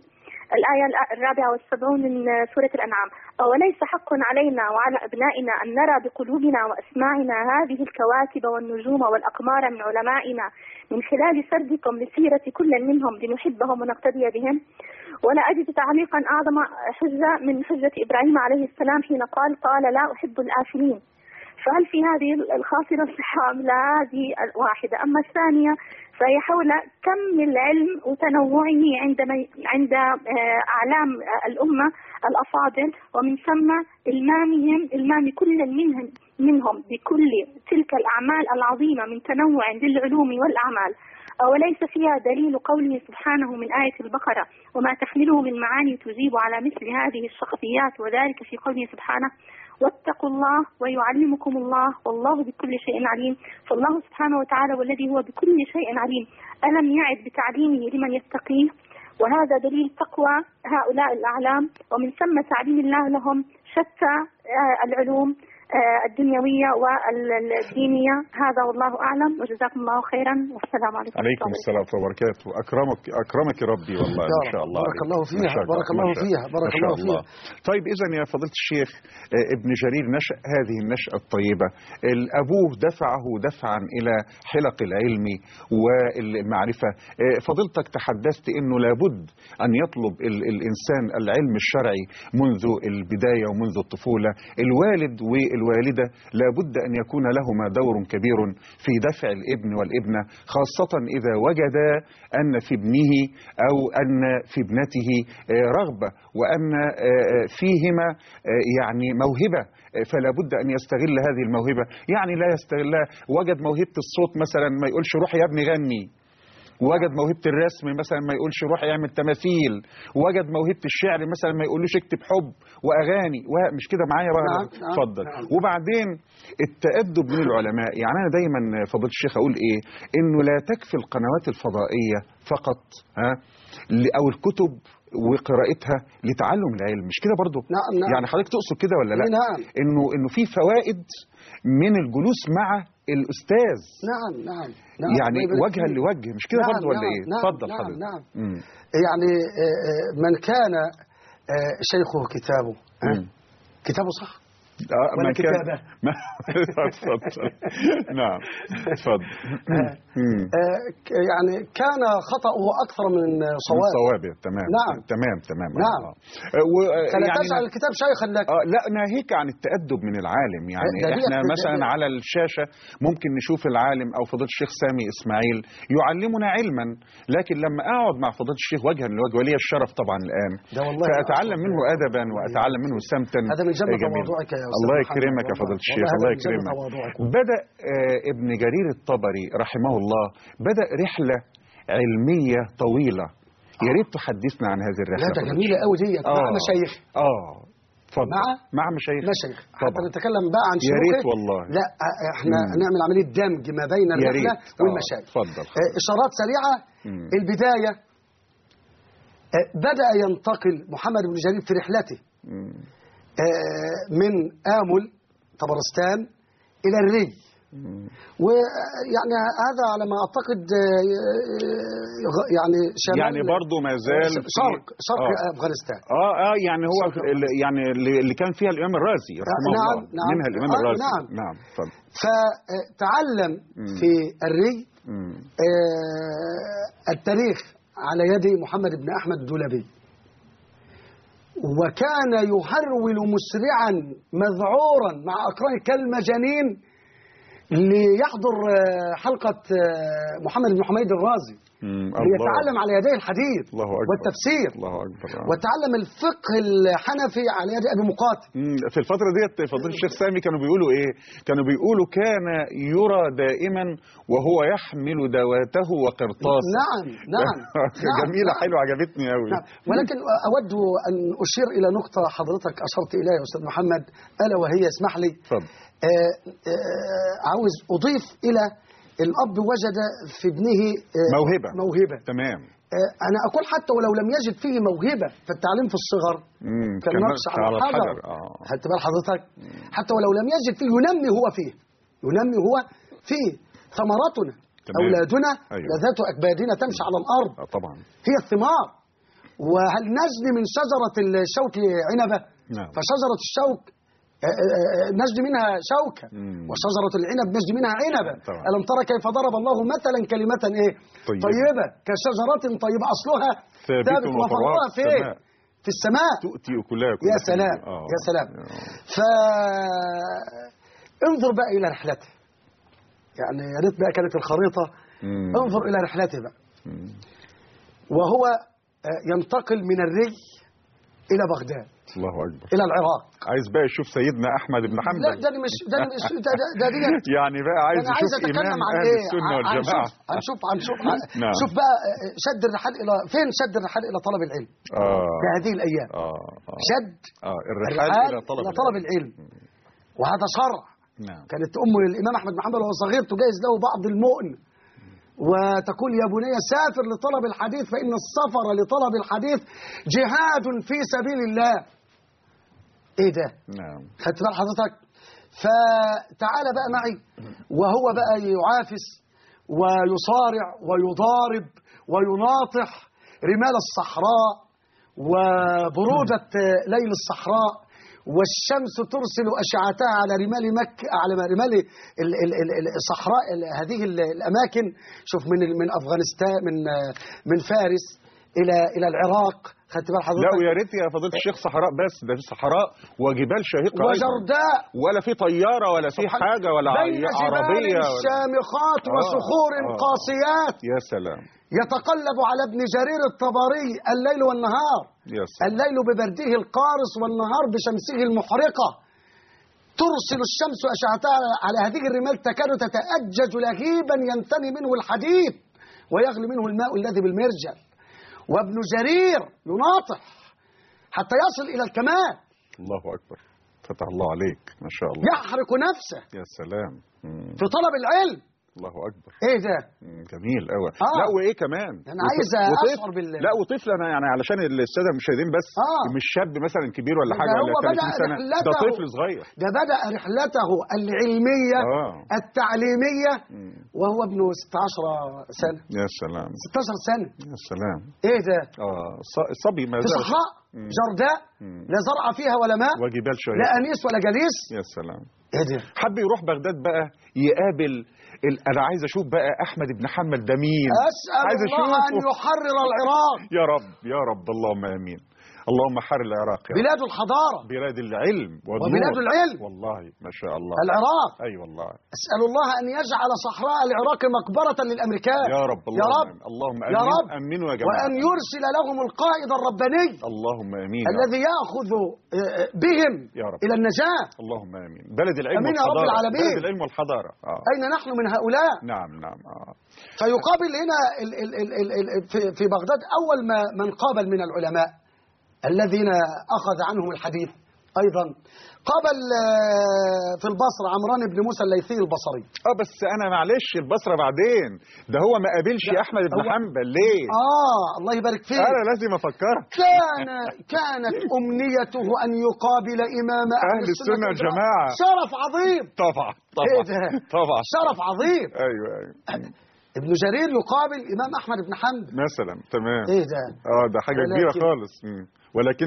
الآية الرابعة والسبعون من سورة الأنعام أوليس حق علينا وعلى أبنائنا أن نرى بقلوبنا وأسماعنا هذه الكواكب والنجوم والأقمار من علمائنا من خلال سردكم لسيرة كل منهم لنحبهم ونقتدي بهم ولا أجد تعليقا أعظم حجة من حجة إبراهيم عليه السلام حين قال قال لا أحب الآفلين فهل في هذه الخاصرة صحة أم لا هذه واحدة أما الثانية فهي حول كم العلم وتنوعه عند عند آه، أعلام الأمة الأفاضل ومن ثم إلمامهم إلمام كل منهم منهم بكل تلك الأعمال العظيمة من تنوع للعلوم والأعمال أوليس فيها دليل قوله سبحانه من آية البقرة وما تحمله من معاني تجيب على مثل هذه الشخصيات وذلك في قوله سبحانه واتقوا الله ويعلمكم الله والله بكل شيء عليم فالله سبحانه وتعالى والذي هو بكل شيء عليم ألم يعد بتعليمه لمن يتقيه وهذا دليل تقوى هؤلاء الأعلام ومن ثم تعليم الله لهم شتى آه، العلوم آه، الدنيوية والدينية هذا والله أعلم وجزاكم الله خيرا والسلام عليكم عليكم السلام وبركاته أكرمك أكرمك ربي والله يا ما شاء رب. الله بارك عليك. الله فيها، ما شاء بارك ما الله شاء- فيها، بارك ما شاء الله فيها. طيب إذا يا فضيلة الشيخ آه، ابن جرير نشأ هذه النشأة الطيبة الأبوه دفعه دفعا إلى حلق العلم والمعرفة آه، فضيلتك تحدثت أنه لابد أن يطلب ال- الإنسان العلم الشرعي منذ البداية ومنذ الطفولة الوالد والوالدة لابد أن يكون لهما دور كبير في دفع الابن والابنة خاصة إذا وجد أن في ابنه أو أن في ابنته آه، رغبة وأن آه، فيهما آه، يعني موهبة آه، فلا بد أن يستغل هذه الموهبة يعني لا يستغلها وجد موهبة الصوت مثلا ما يقولش روح يا ابني غني وجد موهبة الرسم مثلا ما يقولش روح يعمل تماثيل وجد موهبة الشعر مثلا ما يقولوش اكتب حب وأغاني ومش كده معايا بقى نعم، نعم، اتفضل نعم. وبعدين التأدب من العلماء يعني أنا دايما فضيلة الشيخ أقول إيه إنه لا تكفي القنوات الفضائية فقط ها ل- أو الكتب وقراءتها لتعلم العلم مش كده برضو نعم، نعم. يعني حضرتك تقصد كده ولا لا نعم. انه انه في فوائد من الجلوس مع الاستاذ نعم نعم نعم يعني الله يبارك وجها فيك. لوجه مش كده نعم، برضو ولا نعم، ايه نعم، اتفضل نعم، حضرتك نعم. مم. يعني آه، آه، من كان آه، شيخه كتابه ها؟ مم. كتابه صح آه ولا ما كان- كتابة؟ ما اتفضل نعم اتفضل مم. آه، ك- يعني كان خطأه أكثر من من صواب صوابه تمام نعم. تمام تمام نعم. آه. آه، و- آه، فلا يعني تجعل الكتاب شيخا لك اه لا ناهيك عن التأدب من العالم يعني ده- ده- احنا ده- مثلا ده- على الشاشة ممكن نشوف العالم او فضيلة الشيخ سامي اسماعيل يعلمنا علما لكن لما اقعد مع فضيلة الشيخ وجها لوجه ولي الشرف طبعا الان ده والله فاتعلم أصلاً منه ده- ادبا واتعلم منه سمتا هذا من جنة جميل. تواضعك يا أستاذ الله محمد يكرمك يا والله. فضيلة الشيخ والله الله هذا من جنة يكرمك تواضعك. بدأ آه، ابن جرير الطبري رحمه الله بدأ رحلة علمية طويلة يا ريت تحدثنا عن هذه الرحلة لا ده فضيلة جميلة قوي ديت مع آه. مشايخ اه اتفضل مع؟ مع مشايخ مشايخ حتى طبعا نتكلم بقى عن يا شيوخه ريت والله. لا آه، احنا مم. نعمل عملية دمج ما بين يا الرحلة ريت آه، والمشايخ اتفضل آه، إشارات سريعة مم. البداية آه، بدأ ينتقل محمد بن جرير في رحلته مم. آه، من آمل طبرستان إلى الري مم. ويعني هذا على ما أعتقد آه، آه، يعني شمال يعني برضه ما زال في- شرق شرق آه. أفغانستان اه اه يعني هو شرق في ال- يعني اللي اللي كان فيها الامام الرازي رحمه نعم، الله نعم. منها الامام آه، الرازي نعم. نعم اتفضل فتعلم مم. في الري مم. آه، التاريخ على يد محمد بن أحمد الدولبي وكان يهرول مسرعا مذعورا مع أقرانه كالمجانين ليحضر آه، حلقة آه، محمد بن حميد الرازي مم. ليتعلم على يديه الحديث الله أكبر. والتفسير الله اكبر آه. وتعلم الفقه الحنفي على يد أبي مقاتل مم. في الفترة ديت فضيلة الشيخ سامي كانوا بيقولوا ايه؟ كانوا بيقولوا كان يرى دائما وهو يحمل دواته وقرطاسه نعم نعم نعم، جميلة نعم. حلوة عجبتني قوي نعم ولكن أود أن أشير إلى نقطة حضرتك أشرت إليها يا أستاذ محمد ألا وهي اسمح لي اتفضل آه، آه، عاوز أضيف إلى الأب وجد في ابنه آه، موهبة. موهبة تمام آه، أنا أقول حتى ولو لم يجد فيه موهبة في التعليم في الصغر مم. كالنقش كان على الحجر اه خدت بال حضرتك حتى ولو لم يجد فيه ينمي هو فيه ينمي هو فيه ثمرتنا تمام. أولادنا أيوة. لذات أكبادنا تمشي على الأرض آه، طبعا هي الثمار وهل نجني من شجرة الشوك عنبة نعم. فشجرة الشوك آه، آه، آه، نجني منها شوكة مم. وشجرة العنب نجني منها عنبة طبعا. ألم ترى كيف ضرب الله مثلا كلمة إيه طيبة. طيبة كشجرة طيبة أصلها ثابت ثابت وفرعها وفرعها في فين السماء. في السماء تؤتي أكلها كل يا حين. سلام آه. يا سلام آه. ف انظر بقى الى رحلته يعني يا ريت بقى كانت الخريطه مم. انظر الى رحلته بقى مم. وهو آه، ينتقل من الري الى بغداد الله أكبر الى العراق عايز بقى يشوف سيدنا أحمد بن لا حنبل ده أنا مش ده أنا مش ده ده, ده دي يعني بقى عايز انا عايز يشوف إمام اتكلم عن أهل ايه السنة عن- والجماعة هنشوف هنشوف هنشوف نعم. شوف بقى آه، شد الرحال الى فين شد الرحال الى طلب العلم آه في هذه الايام آه آه. شد آه الرحال الرحال إلى طلب الى طلب العلم وهذا شرع نعم كانت أم الإمام أحمد بن حنبل وهو صغير تجهز له بعض المؤن وتقول يا بني سافر لطلب الحديث فإن السفر لطلب الحديث جهاد في سبيل الله إيه ده نعم خدت بال حضرتك فتعالى بقى معي وهو بقى يعافس ويصارع ويضارب ويناطح رمال الصحراء وبرودة ليل الصحراء والشمس ترسل أشعتها على رمال مكة على رمال ال- ال- ال- ال- الصحراء ال- هذه ال- الأماكن شوف من ال- من أفغانستان من من فارس إلى إلى العراق خدت بال لا حضرتك ويا ريت يا فضيلة الشيخ صحراء بس ده في صحراء وجبال شاهقة أيضاً. وجرداء ولا في طيارة ولا في سبحان- حاجة ولا بين عي- جبال عربية ولا شامخات آه، وصخور آه. قاسيات يا سلام يتقلب على ابن جرير الطبري الليل والنهار يا سلام الليل ببرده القارص والنهار بشمسه المحرقة ترسل الشمس أشعتها على هذه الرمال تكاد تتأجج لهيبا ينثني منه الحديد ويغلي منه الماء الذي بالمرجل وابن جرير يناطح حتى يصل إلى الكمال الله أكبر فتح الله عليك ما شاء الله يحرق نفسه يا سلام مم. في طلب العلم الله أكبر ايه ده مم. جميل قوي آه. لا وايه كمان أنا عايز وطفل- أشعر بال- لا وطفل انا يعني علشان الساده المشاهدين بس آه. مش شاب مثلا كبير ولا ده حاجه ولا هو 30 بدأ سنه ده رحلته. طفل صغير ده بدأ رحلته العلمية آه. التعليمية مم. وهو ابن 16 سنة يا سلام 16 سنة يا سلام ايه ده اه ص- الصبي ما في زال صحراء مم. جرداء مم. لا زرع فيها ولا ماء وجبال لا شهيق أنيس ولا جليس يا سلام ايه ده حب يروح بغداد بقى يقابل ال... انا عايز اشوف بقى احمد بن حنبل ده مين أسأل عايز الله أن اشوفه يحرر العراق يا رب يا رب اللهم امين اللهم حرر العراق يا رب. بلاد الحضارة بلاد العلم والنور. وبلاد العلم. والله ما شاء الله العراق اي والله أسأل الله أن يجعل صحراء العراق مقبرة للأمريكان يا رب يا اللهم رب آمين. اللهم امين يا رب امنوا يا جماعه وأن يرسل لهم القائد الرباني اللهم امين يا الذي يأخذ آه، بهم يا رب. إلى النجاة رب. اللهم امين بلد العلم آمين يا رب والحضاره العالمين. بلد العلم والحضاره اه أين نحن من هؤلاء نعم نعم اه فيقابل هنا ال ال ال ال ال في, في بغداد أول ما من قابل من العلماء الذين أخذ عنهم الحديث أيضا قابل آه، في البصرة عمران بن موسى الليثي البصري اه بس انا معلش البصره بعدين ده هو ما قابلش لا، احمد بن هو- حنبل ليه آه الله يبارك فيه انا لازم افكرك كان كانت أمنيته أن يقابل إمام أهل, أهل السنة والجماعة. شرف عظيم طبعا إيه طبعا ده؟ طبعا شرف عظيم ايوه ايوه ابن جرير يقابل إمام أحمد بن حنبل مثلا تمام إيه ده اه ده حاجه ولكن- كبيره خالص مم. ولكن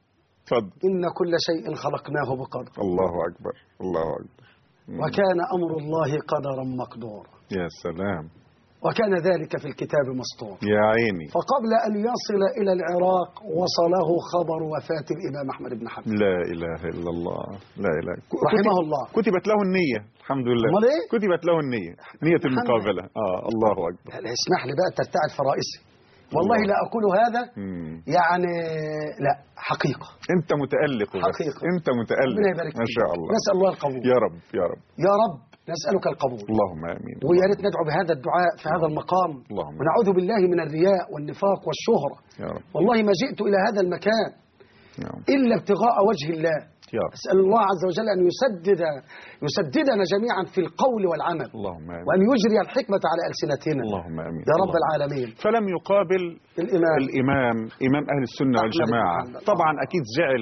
اتفضل إن كل شيء خلقناه بقدر الله اكبر الله اكبر مم. وكان أمر الله قدرا مقدورا يا سلام وكان ذلك في الكتاب مسطور يا عيني فقبل أن يصل إلى العراق وصله خبر وفاة الإمام أحمد بن حنبل لا اله الا الله لا اله ك- رحمه كتب- الله. كتبت له النيه الحمد لله أمال إيه؟ كتبت له النيه نيه المقابله اه الله اكبر يعني اسمح لي بقى ترتعد فرائسي والله الله. لا أقول هذا مم. يعني لا حقيقة انت متالق وبس. حقيقة. انت متالق ربنا يبارك ما فيك. شاء الله نسأل الله القبول يا رب يا رب يا رب نسألك القبول اللهم امين ويا ريت ندعو بهذا الدعاء في هذا المقام اللهم. ونعوذ بالله من الرياء والنفاق والشهرة يا رب والله ما جئت إلى هذا المكان نعم إلا ابتغاء وجه الله يا رب أسأل الله عز وجل أن يسدد يسددنا جميعا في القول والعمل اللهم امين وأن يجري الحكمة على ألسنتنا اللهم امين يا رب اللهم. العالمين فلم يقابل الإمام الامام امام اهل السنه أحمد والجماعه بن حنبل. طبعا اكيد زعل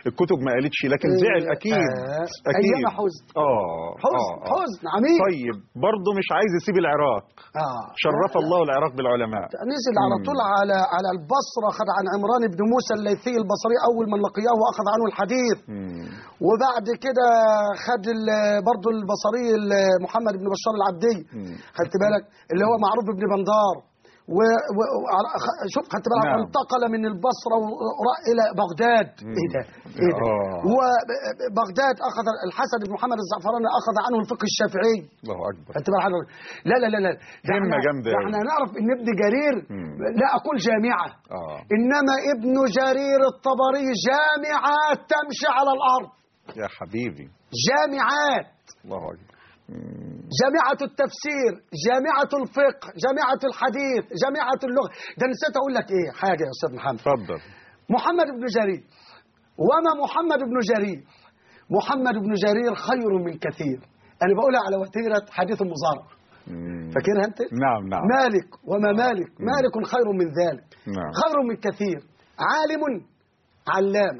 الكتب ما قالتش لكن زعل اكيد آه، اكيد أيام حزن. اه حزن آه، آه. حزن عميق طيب برضه مش عايز يسيب العراق آه. شرف الله العراق بالعلماء نزل على مم. طول على على البصره خد عن عمران بن موسى الليثي البصري اول من لقياه واخذ عنه الحديث مم. وبعد كده خد ال- برضه البصري ال- محمد بن بشار العبدي مم. خدت بالك اللي هو معروف بابن بندار و... و... وعلى- خ- شوف خدت بالك نعم. انتقل من البصره وراء الى بغداد مم. ايه ده ايه ده آه. وبغداد اخذ الحسن بن محمد الزعفراني اخذ عنه الفقه الشافعي الله اكبر خدت بالك حضرتك؟ لا لا لا لا ده همة احنا- جامدة ده أوي. احنا نعرف ان ابن جرير مم. لا اقول جامعه اه انما ابن جرير الطبري جامعات تمشي على الارض يا حبيبي جامعات الله اكبر مم. جامعة التفسير جامعة الفقه جامعة الحديث جامعة اللغة ده نسيت أقول لك إيه حاجة يا أستاذ محمد اتفضل محمد بن جرير وما محمد بن جرير محمد بن جرير خير من كثير أنا بقولها على وتيرة حديث المزارع مم. فاكرها أنت؟ نعم نعم مالك وما مالك مالك خير من ذلك نعم خير من كثير عالم علامة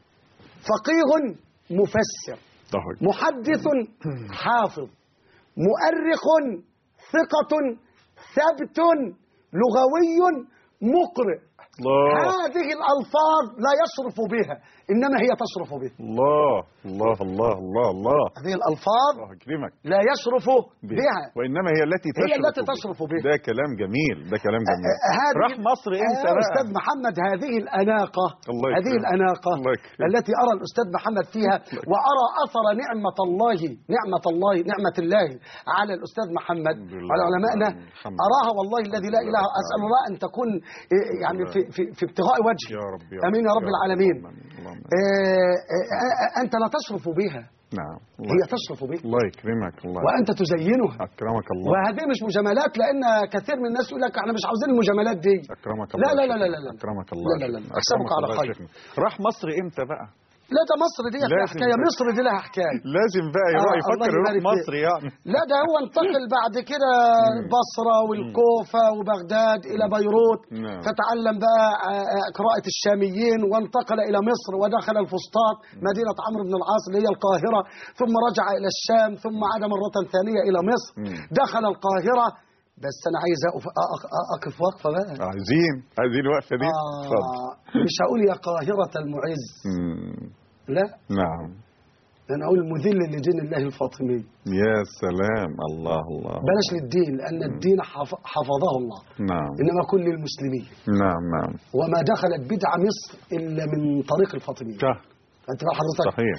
فقيه مفسر الله أكبر. محدث حافظ مؤرخ ثقة ثبت لغوي مقرئ الله هذه الألفاظ لا يشرف بها إنما هي تشرف بها الله الله الله الله الله هذه الألفاظ الله يكرمك لا يشرف بها وانما هي التي هي تشرف التي بها. تشرف بها. ده كلام جميل ده كلام جميل هذه راح مصر امتى آه بقى أستاذ محمد هذه الأناقة الله هذه يكرمك. الأناقة الله يكرمك. التي أرى الأستاذ محمد فيها وأرى أثر نعمة الله نعمة الله نعمة الله على الأستاذ محمد الحمد لله. على علمائنا الحمد أراها والله الذي لا إله أسأل الله أن تكون إيه، يعني في في في ابتغاء وجهه يا رب يا آمين يا رب العالمين اللهم آمين. اللهم آمين. آه، آه، آه، أنت لا تشرف بها نعم الله هي يكرمك. تشرف بها الله يكرمك الله وأنت تزينها اكرمك الله وهذه مش مجاملات لأن كثير من الناس يقول لك احنا مش عاوزين المجاملات دي اكرمك لا الله لا لا لا لا لا. اكرمك الله لا لا لا. شيخنا. أحسبك أكرمك على الله خير. شيخنا. راح مصر امتى بقى لا ده مصر دي لازم حكايه بقى. مصر دي لها حكايه لازم بقى يروح آه، يفكر الله يروح يبارك فيك. مصر يعني لا ده هو انتقل بعد كده البصرة والكوفة وبغداد إلى بيروت نعم. فتعلم بقى آه، آه، قراءة الشاميين وانتقل إلى مصر ودخل الفسطاط مدينة عمرو بن العاص اللي هي القاهرة ثم رجع إلى الشام ثم عاد مرة ثانية إلى مصر مم. دخل القاهرة بس أنا عايز أقف, أقف, أقف وقفة بقى عايزين عايزين الوقفه دي اتفضل آه مش هقول يا قاهرة المعز مم. لا نعم أنا أقول مذل لدين الله الفاطمي يا سلام الله الله بلاش للدين لأن الدين حف- حفظه الله نعم إنما كل المسلمين نعم نعم وما دخلت بدعة مصر إلا من طريق الفاطمية صح أنت بقى حضرتك صحيح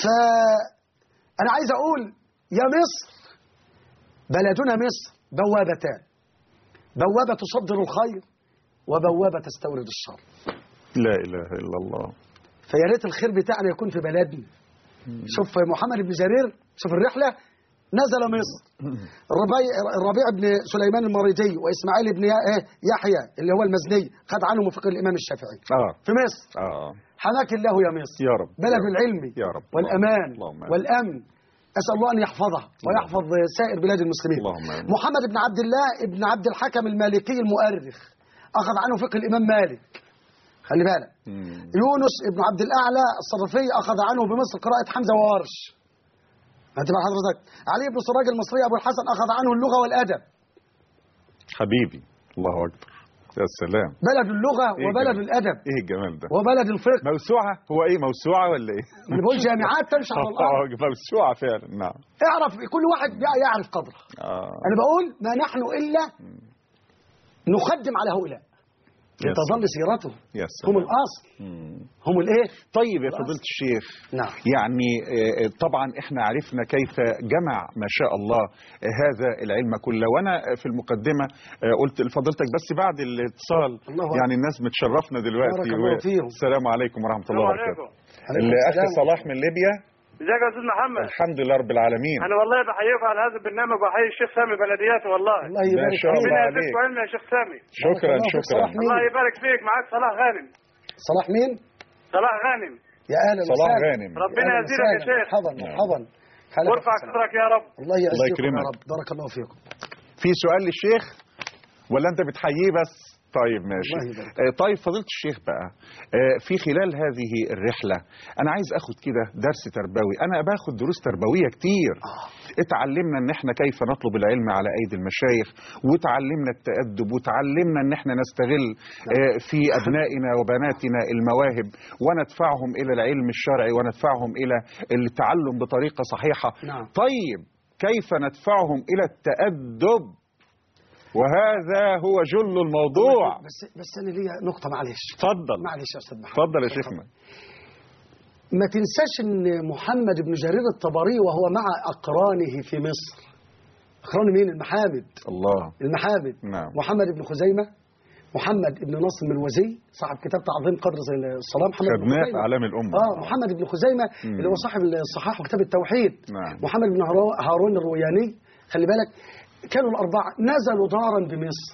فأنا عايز أقول يا مصر بلدنا مصر بوابتان بوابة تصدر الخير وبوابة تستورد الشر لا اله الا الله فيا ريت الخير بتاعنا يكون في بلدنا شوف محمد بن جرير شوف الرحلة نزل مصر الربيع, الربيع بن سليمان المريدي وإسماعيل بن يا- إيه؟ يحيى اللي هو المزني خد عنه من فقه الإمام الشافعي اه في مصر اه حماك الله يا مصر يا رب بلد يا رب. العلم يا رب والأمان اللهم آمين. والأمن أسأل الله أن يحفظها ويحفظ سائر بلاد المسلمين اللهم آمين. محمد بن عبد الله بن عبد الحكم المالكي المؤرخ أخذ عنه فقه الإمام مالك خلي بالك مم. يونس بن عبد الأعلى الصرفي أخذ عنه بمصر قراءة حمزة وورش هتبقى حضرتك علي بن سراج المصري أبو الحسن أخذ عنه اللغة والأدب حبيبي الله اكبر يا سلام بلد اللغة إيه وبلد الجمال؟ الأدب ايه الجمال ده وبلد الفقه موسوعه هو ايه موسوعه ولا ايه اللي بقول جامعات تمشي على الأرض اه موسوعه فعلا نعم اعرف كل واحد بقى يعرف قدره اه أنا بقول ما نحن إلا نخدم على هؤلاء يا لتظل سيرتهم يا هم سلام الأصل مم. هم الإيه؟ طيب يا فضيلة الشيخ نعم يعني آه، طبعا احنا عرفنا كيف جمع ما شاء الله آه، هذا العلم كله وانا في المقدمه آه، قلت لفضيلتك بس بعد الاتصال الله أكبر. يعني الناس بتشرفنا دلوقتي بارك الله فيهم. السلام عليكم ورحمه الله السلام وبركاته عليكم الاخ السلام. صلاح من ليبيا ازيك يا استاذ محمد الحمد لله رب العالمين انا والله بحييكم على هذا البرنامج وبحيي الشيخ سامي بلدياته والله الله ما يبارك شاء فيك الله ربنا عليك. يزيدكم علم يا شيخ سامي شكرا الله فيك. شكرا صلاح مين؟ الله يبارك فيك معاك صلاح غانم صلاح مين؟ صلاح غانم يا أهلا صلاح وسهلا. غانم ربنا أهلا يزيدك يا وسهلا. شيخ مرحبا مرحبا خليك وارفع أحسن. قدرك يا رب الله يعزكم يكرمك. يا رب بارك الله فيكم في سؤال للشيخ ولا انت بتحييه بس طيب ماشي الله يبارك. آه، طيب فضيلة الشيخ بقى آه، في خلال هذه الرحلة أنا عايز أخد كده درس تربوي أنا باخد دروس تربوية كتير اتعلمنا ان احنا كيف نطلب العلم على ايدي المشايخ وتعلمنا التأدب وتعلمنا ان احنا نستغل آه، في ابنائنا وبناتنا المواهب وندفعهم الى العلم الشرعي وندفعهم الى التعلم بطريقة صحيحة نعم. طيب كيف ندفعهم الى التأدب وهذا هو جل الموضوع بس بس انا ليا نقطه معلش اتفضل معلش يا استاذ محمد اتفضل يا شيخنا ما تنساش ان محمد بن جرير الطبري وهو مع اقرانه في مصر اقران مين المحامد الله المحامد نعم. محمد بن خزيمه محمد بن نصر المروزي صاحب كتاب تعظيم قدر زي الصلاه محمد بن خدناه في خزيمة. اعلام الامه اه محمد بن خزيمه مم. اللي هو صاحب الصحاح وكتاب التوحيد نعم. محمد بن هارو- هارون الروياني خلي بالك كانوا الاربعه نزلوا دارا بمصر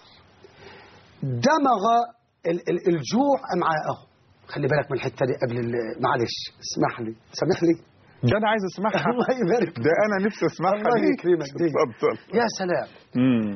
دمغ ال- ال- الجوع امعاءهم خلي بالك من الحته دي قبل ال- معلش اسمح لي سامح لي ده انا عايز اسمعها الله يبارك ده انا نفسي اسمعها الله دي. يكرمك دي. اتفضل يا سلام مم.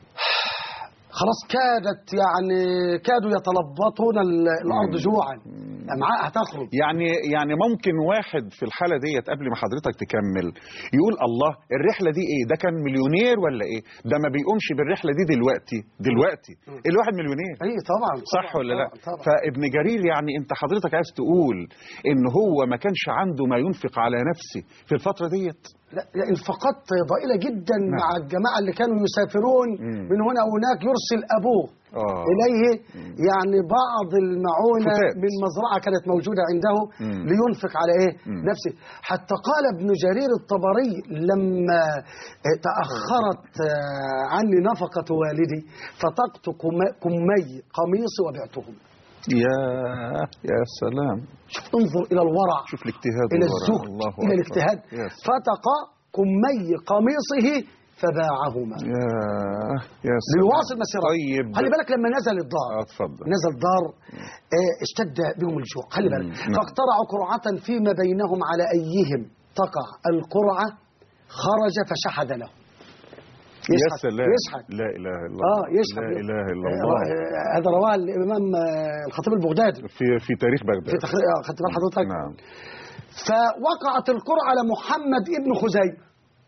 خلاص كادت يعني كادوا يتلبطون ال- الارض جوعا امعاء هتخرج يعني يعني ممكن واحد في الحاله ديت قبل ما حضرتك تكمل يقول الله الرحله دي ايه ده كان مليونير ولا ايه ده ما بيقومش بالرحله دي دلوقتي دلوقتي الواحد مليونير اي طبعا صح طبعاً، ولا لا طبعاً، طبعا فابن جرير يعني انت حضرتك عايز تقول ان هو ما كانش عنده ما ينفق على نفسه في الفتره ديت لا لا انفاقات ضئيله جدا نعم. مع الجماعه اللي كانوا يسافرون مم. من هنا وهناك يرسل ابوه اه اليه يعني بعض المعونه فتات. من مزرعه كانت موجوده عنده مم. لينفق على ايه مم. نفسه حتى قال ابن جرير الطبري لما آه، تاخرت آه، عني نفقه والدي فتقت كم- كمي قميصي وبعتهم يا يا سلام شوف انظر الى الورع شوف الاجتهاد الى والورع. الزهد الله الى أكبر. الاجتهاد يا سلام. فتق كمي قميصه فباعهما يا يا سلام ليواصل مسيرته طيب خلي بالك لما نزل الدار آه، اتفضل نزل دار آه، اشتد بهم الجوع خلي بالك مم، نعم. فاقترعوا قرعة فيما بينهم على أيهم تقع القرعة خرج فشحذ له يا يشحذ سلام يشحذ لا اله الا اه الله يشحذ لا اله الا آه، الله آه، هذا رواه الإمام آه، الخطيب البغدادي في في تاريخ في بغداد تخريج آه، خدت بال حضرتك نعم فوقعت القرعة على محمد ابن خزيمة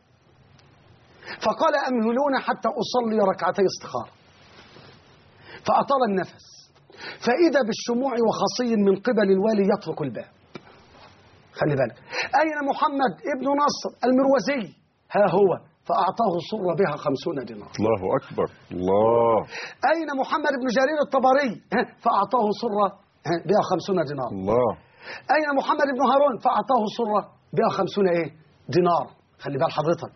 فقال أمهلون حتى أصلي ركعتي استخارة فأطال النفس فإذا بالشموع وخصي من قبل الوالي يطرق الباب خلي بالك أين محمد ابن نصر المروزي ها هو فأعطاه صر بها خمسون دينار الله اكبر الله أين محمد بن جرير الطبري ها، فأعطاه صر ها، بها خمسون دينار الله أين محمد بن هارون فأعطاه صرة بها خمسون إيه دينار خلي بال حضرتك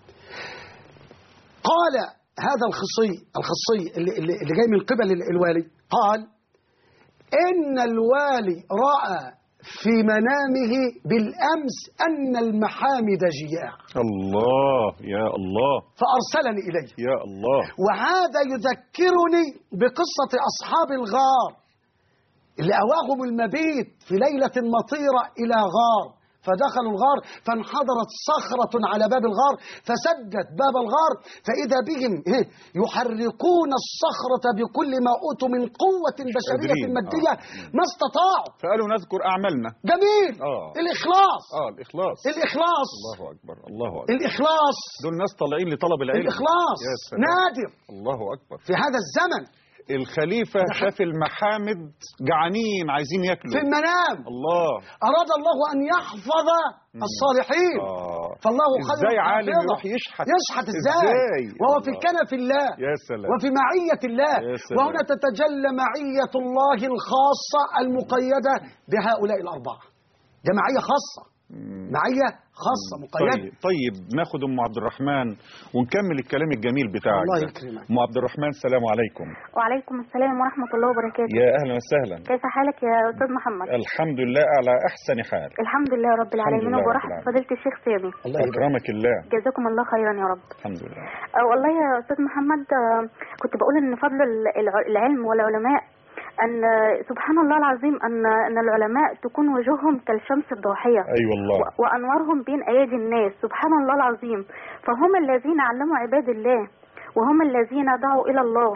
قال هذا الخصي الخصي اللي, اللي اللي جاي من قبل ال- الوالي قال إن الوالي رأى في منامه بالأمس أن المحامد جياع الله يا الله فأرسلني إليه يا الله وهذا يذكرني بقصة أصحاب الغار اللي أواهم المبيت في ليلة مطيرة إلى غار فدخلوا الغار فانحدرت صخرة على باب الغار فسدت باب الغار فإذا بهم إيه، يحركون الصخرة بكل ما أوتوا من قوة بشرية قادرين. مادية آه. ما استطاعوا فقالوا نذكر اعمالنا جميل آه. الإخلاص اه الاخلاص الإخلاص الله اكبر الله اكبر الإخلاص دول ناس طالعين لطلب العلم الإخلاص يا سلام نادر الله اكبر في هذا الزمن الخليفه شاف المحامد جعانين عايزين في ياكلوا المنام الله أراد الله أن يحفظ الصالحين اه فالله خير ازاي عالم حافظا. يروح يشحت يشحت ازاي, ازاي وهو في الله. كنف الله يا سلام وفي معية الله يا سلام. وهنا تتجلى معية الله الخاصة المقيدة بهؤلاء الأربعة ده معية خاصة معية خاصة مقيدة طيب طيب ناخد ام عبد الرحمن ونكمل الكلام الجميل بتاعك الله ده. يكرمك. ام عبد الرحمن السلام عليكم وعليكم السلام ورحمة الله وبركاته يا اهلا وسهلا كيف حالك يا أستاذ محمد الحمد لله على احسن حال الحمد لله رب العالمين لله رب وبرحمة العالمين. فضيلة الشيخ سامي الله يبارك اكرمك الله جزاكم الله خيرا يا رب الحمد لله أه والله يا أستاذ محمد آه، كنت بقول إن فضل ال- الع- العلم والعلماء أن آه، سبحان الله العظيم أن أن العلماء تكون وجوههم كالشمس الضاحية اي أيوة والله و- وأنوارهم بين أيدي الناس سبحان الله العظيم فهم الذين علموا عباد الله وهم الذين دعوا إلى الله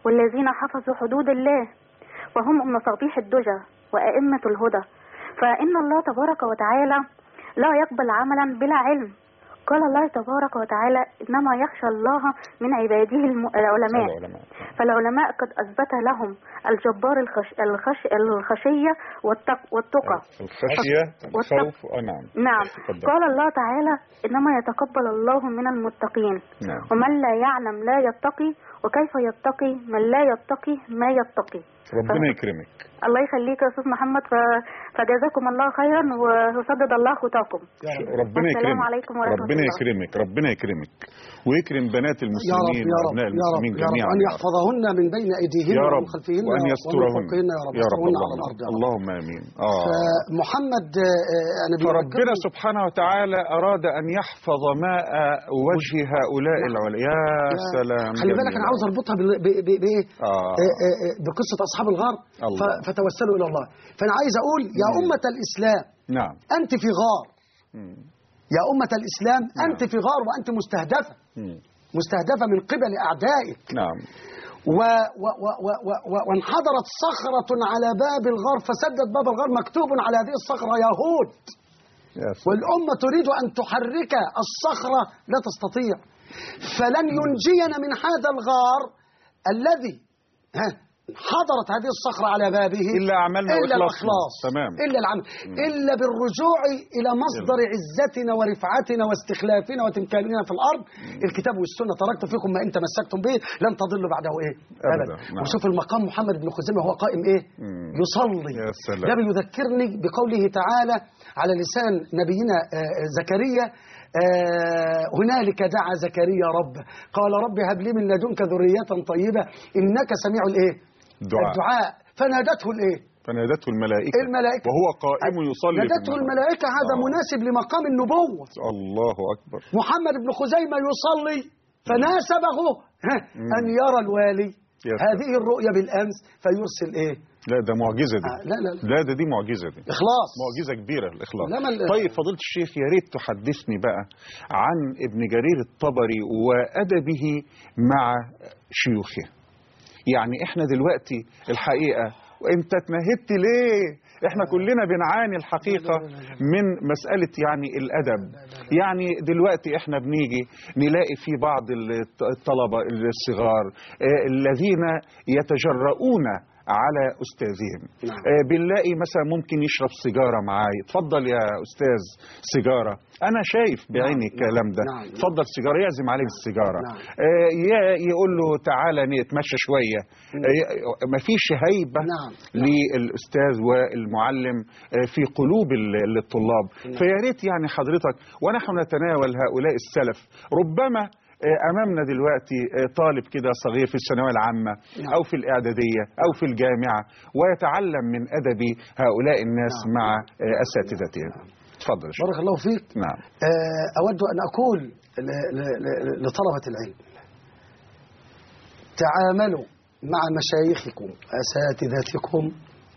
والذين حفظوا حدود الله وهم مصابيح الدجى وأئمة الهدى فإن الله تبارك وتعالى لا يقبل عملا بلا علم قال الله تبارك وتعالى إنما يخشى الله من عباده الم- العلماء العلماء. فالعلماء قد أثبت لهم الجبار الخش الخش الخشية والتق والتقى الخشية والتق- الخوف آه نعم نعم تفضل. قال الله تعالى إنما يتقبل الله من المتقين نعم ومن لا يعلم لا يتقي وكيف يتقي من لا يتقي ما يتقي ربنا يكرمك الله يخليك يا استاذ محمد ف... فجزاكم الله خيرا وسدد الله خطاكم ربنا والسلام يكرمك عليكم ورحمة ربنا الله. يكرمك ربنا يكرمك ويكرم بنات يا رب المسلمين يا رب وابناء يا رب المسلمين يا رب جميعا أن يا رب. يحفظهن من بين أيديهن يا ومن رب خلفهن وأن ومن يسترهن فوقهن يا رب يا رب يسترهن على اللهم, الأرض يا رب اللهم آمين آه محمد يعني فربنا بيذكرني- سبحانه وتعالى أراد أن يحفظ ماء وجه هؤلاء العلماء يا سلام خلي بالك جميل. انا عاوز اربطها بال- ب- ب- بايه آه. آه، آه، آه، بقصه اصحاب الغار الله. ف- فتوسلوا الى الله فانا عايز اقول يا مم. امه الاسلام نعم انت في غار مم. يا امه الاسلام نعم. انت في غار وانت مستهدفه مم. مستهدفه من قبل اعدائك نعم و و و و و و وانحدرت صخرة على باب الغار فسدت باب الغار مكتوب على هذه الصخرة يهود يا سلام. والأمة تريد أن تحرك الصخرة لا تستطيع فلن ينجينا من هذا الغار الذي ها حضرت هذه الصخرة على بابه إلا أعمالنا إلا وإخلاصنا. الإخلاص تمام. إلا العمل إلا بالرجوع إلى مصدر عزتنا ورفعتنا واستخلافنا وتمكاننا في الأرض الكتاب والسنة تركت فيكم ما إن تمسكتم به لن تضلوا بعده إيه أبداً. نعم. وشوف المقام محمد بن خزيمة وهو قائم إيه مم. يصلي يا سلام. ده بيذكرني بقوله تعالى على لسان نبينا آه، زكريا آه، هنالك دعا زكريا ربه قال رب هب لي من لدنك ذرية طيبة إنك سميع الإيه دعاء. الدعاء فنادته الإيه فنادته الملائكة الملائكة وهو قائم يصلي في نادته المنام. الملائكة هذا آه. مناسب لمقام النبوة الله أكبر محمد بن خزيمة يصلي فناسبه ها، أن يرى الوالي يا سلام. هذه الرؤيا بالأمس فيرسل إيه لا ده معجزة دي آه، لا لا لا لا ده دي معجزة دي إخلاص معجزة كبيرة الإخلاص لا، ما ال- طيب فضيلة الشيخ يا ريت تحدثني بقى عن ابن جرير الطبري وأدبه مع شيوخه يعني احنا دلوقتي الحقيقة وانت اتنهدت ليه احنا كلنا بنعاني الحقيقة من مسألة يعني الأدب يعني دلوقتي احنا بنيجي نلاقي في بعض الط- الطلبة الصغار آه، الذين يتجرؤون على أستاذهم نعم. آه، بنلاقي مثلا ممكن يشرب سيجارة معاي اتفضل يا أستاذ سيجارة أنا شايف بعيني نعم، الكلام ده نعم، نعم. اتفضل سيجارة يعزم عليه السيجارة نعم. آه، ي- يقول له تعالى نتمشى شوية آه، مفيش هيبة نعم، للأستاذ والمعلم آه، في قلوب ال- الطلاب فيا ريت يعني حضرتك ونحن نتناول هؤلاء السلف ربما آه، أمامنا دلوقتي آه، طالب كده صغير في الثانوية العامة أو في الإعدادية أو في الجامعة ويتعلم من أدب هؤلاء الناس نعم. مع آه، أساتذتهم تفضل يا شيخ. بارك الله فيك نعم آه، أود أن أقول ل- ل- ل- لطلبة العلم تعاملوا مع مشايخكم أساتذتكم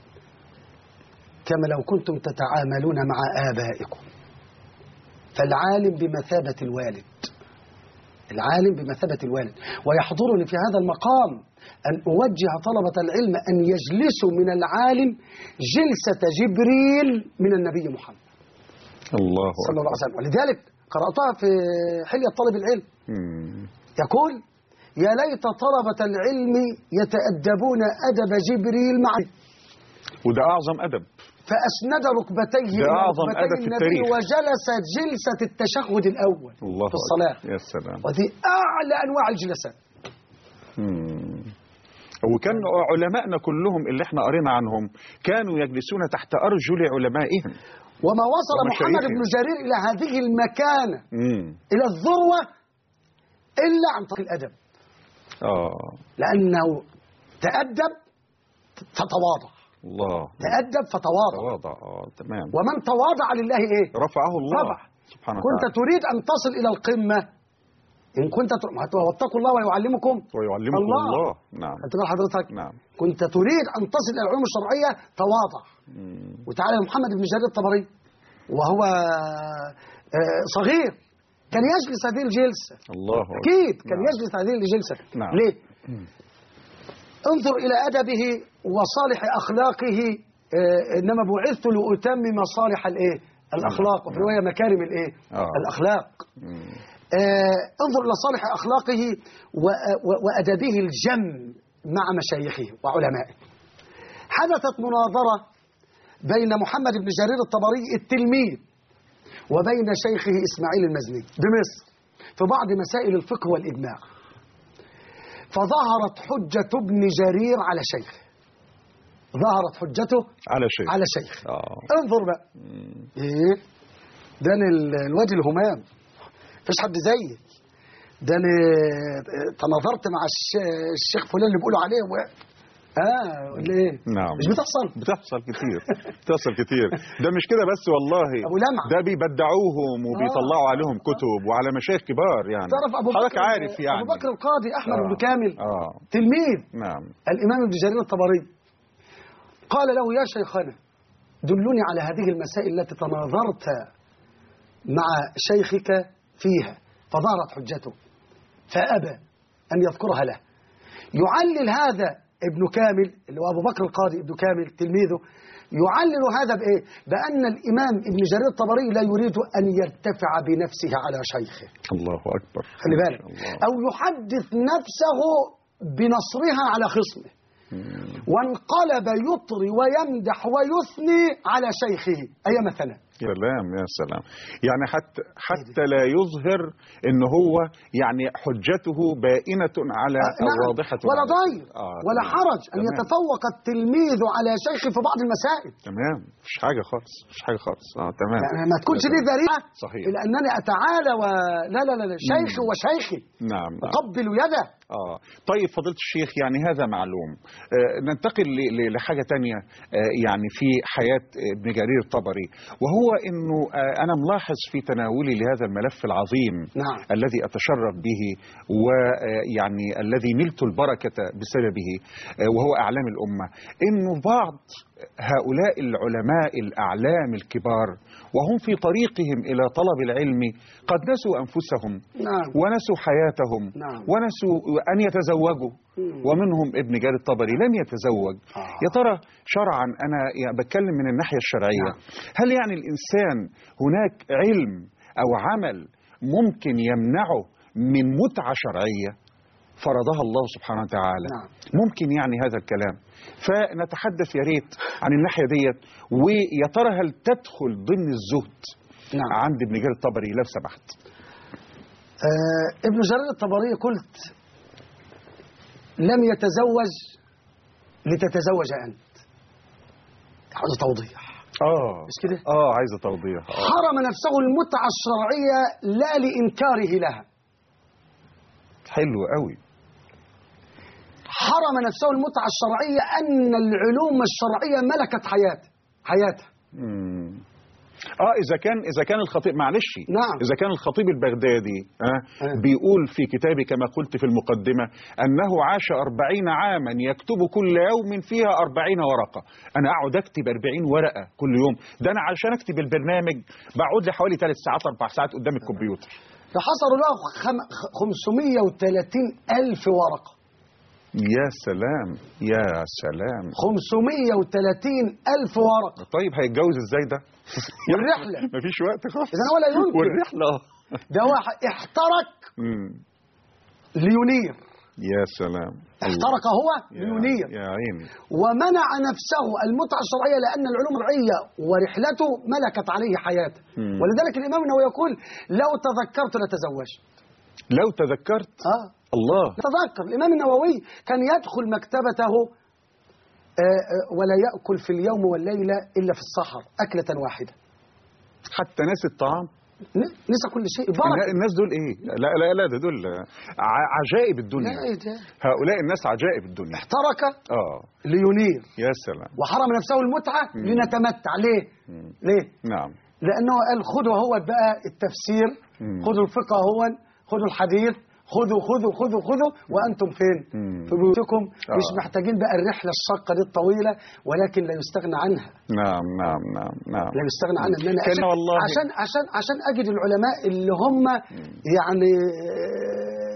كما لو كنتم تتعاملون مع آبائكم فالعالم بمثابة الوالد العالم بمثابة الوالد ويحضرني في هذا المقام أن أوجه طلبة العلم أن يجلسوا من العالم جلسة جبريل من النبي محمد الله صلى الله أكبر عليه وسلم ولذلك قرأتها في حلية طالب العلم مم. يقول يا ليت طلبة العلم يتأدبون أدب جبريل مع وده أعظم أدب فأسند ركبتيه ده إلى أعظم ركبتي أدب في النبي التاريخ. وجلس جلسة التشهد الأول الله في الصلاة أكبر. يا سلام وهذه أعلى أنواع الجلسات مم. وكان علمائنا كلهم اللي احنا قرينا عنهم كانوا يجلسون تحت أرجل علمائهم وما وصل ومشايخه. محمد بن جرير إلى هذه المكانة مم. إلى الذروة إلا عن طريق الأدب آه لأنه تأدب فتواضع الله تأدب فتواضع تواضع آه تمام ومن تواضع لله إيه رفعه الله طبعا. سبحانه كنت وتعالى تريد أن تصل إلى القمة إن كنت ت... واتقوا الله ويعلمكم ويعلمكم الله. الله, نعم أنت بقى حضرتك نعم كنت تريد أن تصل إلى العلوم الشرعية تواضع مم. وتعالى محمد بن جرير الطبري وهو آه، صغير كان يجلس هذه الجلسة الله أكبر. أكيد كان نعم. يجلس هذه الجلسة نعم. ليه؟ انظر إلى أدبه وصالح أخلاقه آه، إنما بعثت لأتمم صالح الإيه الأخلاق وفي رواية مكارم الإيه آه. الأخلاق مم. آه، انظر إلى صالح أخلاقه و- و- وأدبه الجم مع مشايخه وعلمائه حدثت مناظرة بين محمد بن جرير الطبري التلميذ وبين شيخه إسماعيل المزني بمصر في بعض مسائل الفقه والإجماع فظهرت حجة ابن جرير على شيخه ظهرت حجته على شيء على شيخه اه انظر بقى ايه ده أنا ال- الوادي الهمام مفيش حد زيي ده انا تناظرت مع الش- الشيخ فلان اللي بيقولوا عليه و... اه ولا ايه نعم مش بتحصل بتحصل كتير بتحصل كتير ده مش كده بس والله أبو لمعة. ده بيبدعوهم وبيطلعوا عليهم كتب وعلى مشايخ كبار يعني تعرف ابو حضرتك بكر عارف يعني ابو بكر القاضي احمد آه. بن كامل اه تلميذ نعم الامام ابن جرير الطبري قال له يا شيخنا دلني على هذه المسائل التي تناظرت مع شيخك فيها فظهرت حجته فابى ان يذكرها له يعلل هذا ابن كامل اللي هو ابو بكر القاضي ابن كامل تلميذه يعلل هذا بايه؟ بان الامام ابن جرير الطبري لا يريد ان يرتفع بنفسه على شيخه الله اكبر خلي بالك ما شاء الله. أو يحدث نفسه بنصرها على خصمه وانقلب يطري ويمدح ويثني على شيخه أي مثلا يا سلام يا سلام يعني حتى حتى لا يظهر ان هو يعني حجته بائنة على آه، او نعم. واضحة ولا على- ضير آه، ولا تمام. حرج أن تمام. يتفوق التلميذ على شيخه في بعض المسائل تمام مش حاجة خالص مش حاجة خالص اه تمام يعني ما تكونش دي ذريعة صحيح. إلى أنني أتعالى و... لا لا لا, لا. شيخي وشيخي نعم نعم أقبل يده آه طيب فضيلة الشيخ يعني هذا معلوم آه ننتقل ل- ل- لحاجة تانية آه يعني في حياة ابن جرير الطبري وهو أنه آه أنا ملاحظ في تناولي لهذا الملف العظيم نعم. الذي أتشرف به ويعني الذي نلت البركة بسببه آه وهو أعلام الأمة أنه بعض هؤلاء العلماء الأعلام الكبار وهم في طريقهم إلى طلب العلم قد نسوا أنفسهم نعم ونسوا حياتهم نعم. ونسوا أن يتزوجوا ومنهم ابن جار الطبري لم يتزوج آه. يا ترى شرعا أنا يعني بتكلم من الناحية الشرعية نعم. هل يعني الإنسان هناك علم أو عمل ممكن يمنعه من متعة شرعية فرضها الله سبحانه وتعالى نعم. ممكن يعني هذا الكلام فنتحدث يا ريت عن الناحية ديت ويا ترى هل تدخل ضمن الزهد نعم. عند ابن جار الطبري لو سمحت آه ابن جرير الطبري قلت لم يتزوج لتتزوج أنت هذا توضيح اه مش كده اه عايزه توضيح آه. حرم نفسه المتعة الشرعية لا لإنكاره لها حلو قوي حرم نفسه المتعة الشرعية أن العلوم الشرعية ملكت حياته حياته مم. اه اذا كان اذا كان الخطيب معلش نعم. اذا كان الخطيب البغدادي آه آه. بيقول في كتابه كما قلت في المقدمه انه عاش أربعين عاما يكتب كل يوم فيها أربعين ورقه انا اقعد اكتب أربعين ورقه كل يوم ده انا علشان اكتب البرنامج بقعد لي حوالي ثلاث ساعات اربع ساعات قدام الكمبيوتر فحصلوا له خم... 530 ألف ورقة يا سلام يا سلام 530 ألف ورقة طيب هيتجوز ازاي ده والرحلة مفيش وقت خالص إذا ولا يمكن والرحله ده واحد احترق مم. لينير يا سلام احترق هو يا- لينير يا عيني ومنع نفسه المتعة الشرعية لأن العلوم الرعية ورحلته ملكت عليه حياته مم. ولذلك الإمام النووي يقول لو تذكرت لتزوجت لو تذكرت آه الله تذكر الإمام النووي كان يدخل مكتبته آه، آه، ولا يأكل في اليوم والليلة إلا في السحر أكلة واحدة حتى ناس الطعام ن- نسى كل شيء النا- بركة الناس دول ايه لا لا لا ده دول ع- عجائب لا الدنيا إيه ده هؤلاء الناس عجائب الدنيا احترك اه لينير يا سلام وحرم نفسه المتعة مم. لنتمتع ليه مم. ليه نعم لأنه قال خذوا هو بقى التفسير مم. خذوا الفقه هو خذوا الحديث خذوا خذوا خذوا خذوا وأنتم فين مم. في بيوتكم آه. مش محتاجين بقى الرحلة الشاقة دي الطويلة ولكن لا يستغنى عنها نعم نعم نعم نعم لا يستغنى عنها ان انا كان عشان والله عشان عشان عشان اجد العلماء اللي هم يعني آه،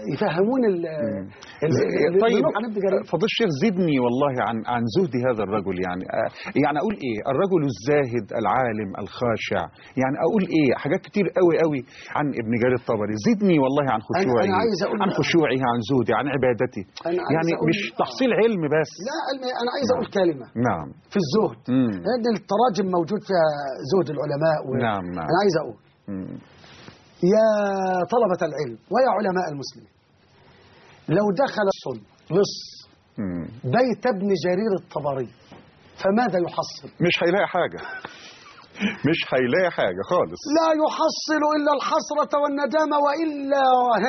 يفهمون ال ال- ال- طيب الملوك عن ابن جرير فضل الشيخ زدني والله عن عن زهد هذا الرجل يعني آه، يعني اقول ايه الرجل الزاهد العالم الخاشع يعني اقول ايه حاجات كتير قوي قوي عن ابن جرير الطبري زدني والله عن خشوعه أنا عايز أقول- عن خشوعه عن زهده عن عبادته أنا عايز يعني أقول- مش تحصيل علم بس لا علم- انا عايز اقول كلمه نعم في الزهد مم. لان التراجم موجود فيها زهد العلماء و... نعم، نعم. انا عايز اقول مم. يا طلبة العلم ويا علماء المسلمين لو دخل الصل لص مم. بيت ابن جرير الطبري فماذا يحصل مش هيلاقي حاجه مش هيلاقي حاجه خالص لا يحصل إلا الحسرة والندامة وإلا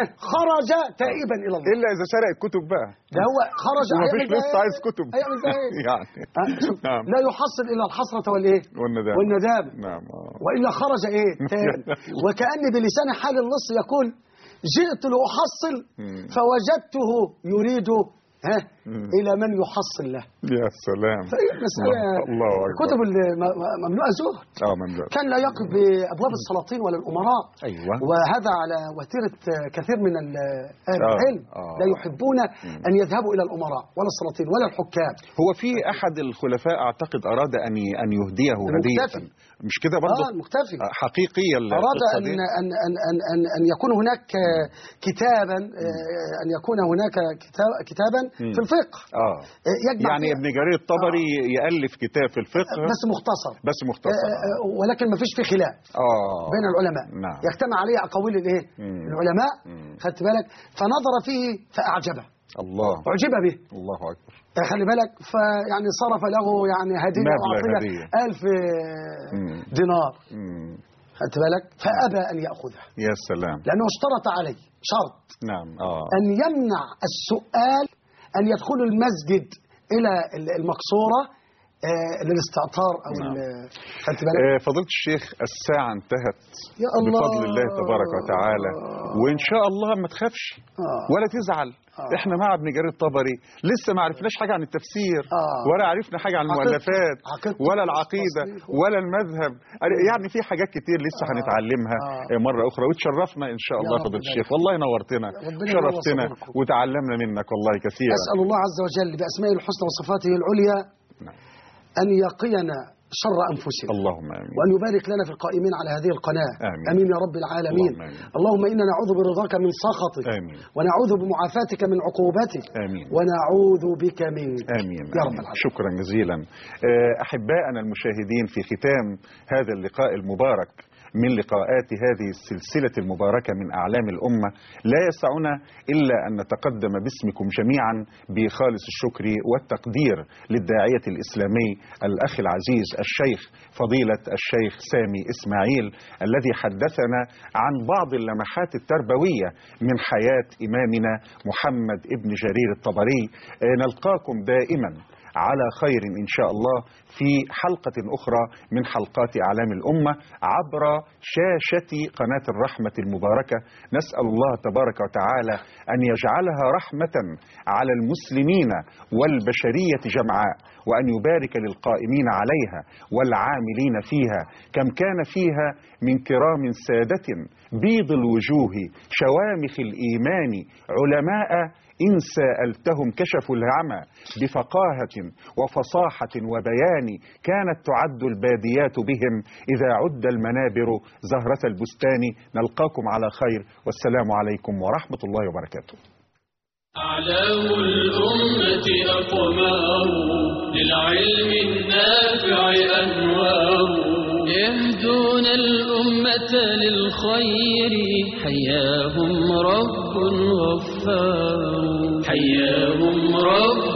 خرج تائبا إلى الله الا اذا سرق الكتب بقى ده هو خرج ومفيش هيعمل لسه إيه؟ عايز كتب هيعمل ده إيه؟ يعني ها؟ شوف، نعم. لا يحصل إلا الحسرة والإيه والندامه والندامة نعم آه. وإلا خرج إيه تائب وكأن بلسان حال اللص يقول جئت لأحصل مم. فوجدته يريد ها مم. إلى من يحصل له يا سلام فهي مسألة الله اكبر كتب ال- م- م- مملوءة زهد اه مملوك كان لا يقف بأبواب السلاطين ولا الأمراء ايوه وهذا على وتيرة كثير من ال- أهل آه، العلم آه. لا يحبون أن يذهبوا إلى الأمراء ولا السلاطين ولا الحكام هو في احد الخلفاء اعتقد اراد ان ي- ان يهديه هديه المختفي. مش كده برضه آه المختفي آه، حقيقيه أراد القصة أن, دي؟ أن, أن, أن, أن, أن يكون هناك آه، كتابا آه، أن يكون هناك كتاب- كتابا مم. في الفقه اه آه، يجمع يعني فيها- ابن جرير الطبري يألف كتاب في الفقه بس مختصر بس مختصر آه، آه، ولكن ما فيش فيه خلاف اه بين العلماء نعم يجتمع عليه أقاويل الإيه؟ مم. العلماء مم. خدت بالك فنظر فيه فأعجبه الله أعجب به الله اكبر آه، خلي بالك فيعني صرف له يعني هدية مبلغ وأعطيه هدية. ألف آه، مم. دينار مم. خدت بالك فأبى أن يأخذها يا سلام لأنه اشترط عليه شرط نعم اه أن يمنع السؤال أن يدخلوا المسجد إلى ال- المقصورة آه، للاستعطار أو نعم. ال- خدت بالك آه، فضيلة الشيخ الساعة انتهت يا الله. بفضل الله تبارك وتعالى وإن شاء الله ما تخافش آه. ولا تزعل آه. احنا مع ابن جرير الطبري لسه ما عرفناش حاجة عن التفسير آه. ولا عرفنا حاجة عن عقيدته- المؤلفات عقيدته ولا العقيدة والتصنيف. ولا المذهب يعني في حاجات كتير لسه آه. هنتعلمها آه. مرة أخرى وتشرفنا إن شاء يا الله رب فضيلة دايما. الشيخ والله نورتنا ربنا شرفتنا ينور صدركم. وتعلمنا منك والله كثيرا أسأل الله عز وجل بأسمائه الحسنى وصفاته العليا نعم. أن يقينا شر أنفسنا اللهم آمين وأن يبارك لنا في القائمين على هذه القناة آمين. آمين يا رب العالمين اللهم آمين. اللهم إنا نعوذ برضاك من سخطك آمين ونعوذ بمعافاتك من عقوبتك آمين ونعوذ بك منك آمين, يا رب آمين. العالمين شكرا جزيلا آه، أحبائنا المشاهدين في ختام هذا اللقاء المبارك من لقاءات هذه السلسلة المباركة من أعلام الأمة لا يسعنا إلا أن نتقدم باسمكم جميعا بخالص الشكر والتقدير للداعية الإسلامي الأخ العزيز الشيخ فضيلة الشيخ سامي إسماعيل الذي حدثنا عن بعض اللمحات التربوية من حياة إمامنا محمد ابن جرير الطبري آه، نلقاكم دائما على خير إن شاء الله في حلقة أخرى من حلقات أعلام الأمة عبر شاشة قناة الرحمة المباركة نسأل الله تبارك وتعالى أن يجعلها رحمة على المسلمين والبشرية جمعاء وأن يبارك للقائمين عليها والعاملين فيها كم كان فيها من كرام سادة بيض الوجوه شوامخ الإيمان علماء إن سألتهم كشفوا العمى بفقاهة وفصاحة وبيان كانت تعد الباديات بهم إذا عد المنابر زهرة البستان نلقاكم على خير والسلام عليكم ورحمة الله وبركاته أعلام الأمة أقمار للعلم النافع أنوار يهدون الأمة للخير حياهم رب غفار حياهم رب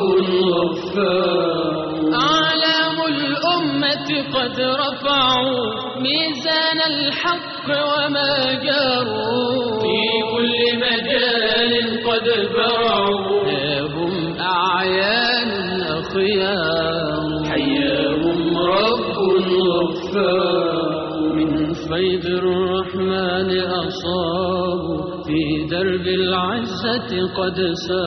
غفار أعلام الأمة قد رفعوا ميزان الحق وما جاروا في كل مجال قد برعوا هم أعيان أخيار حياهم رب غفار من فيض الرحمن أصابوا في درب العزة قد ساروا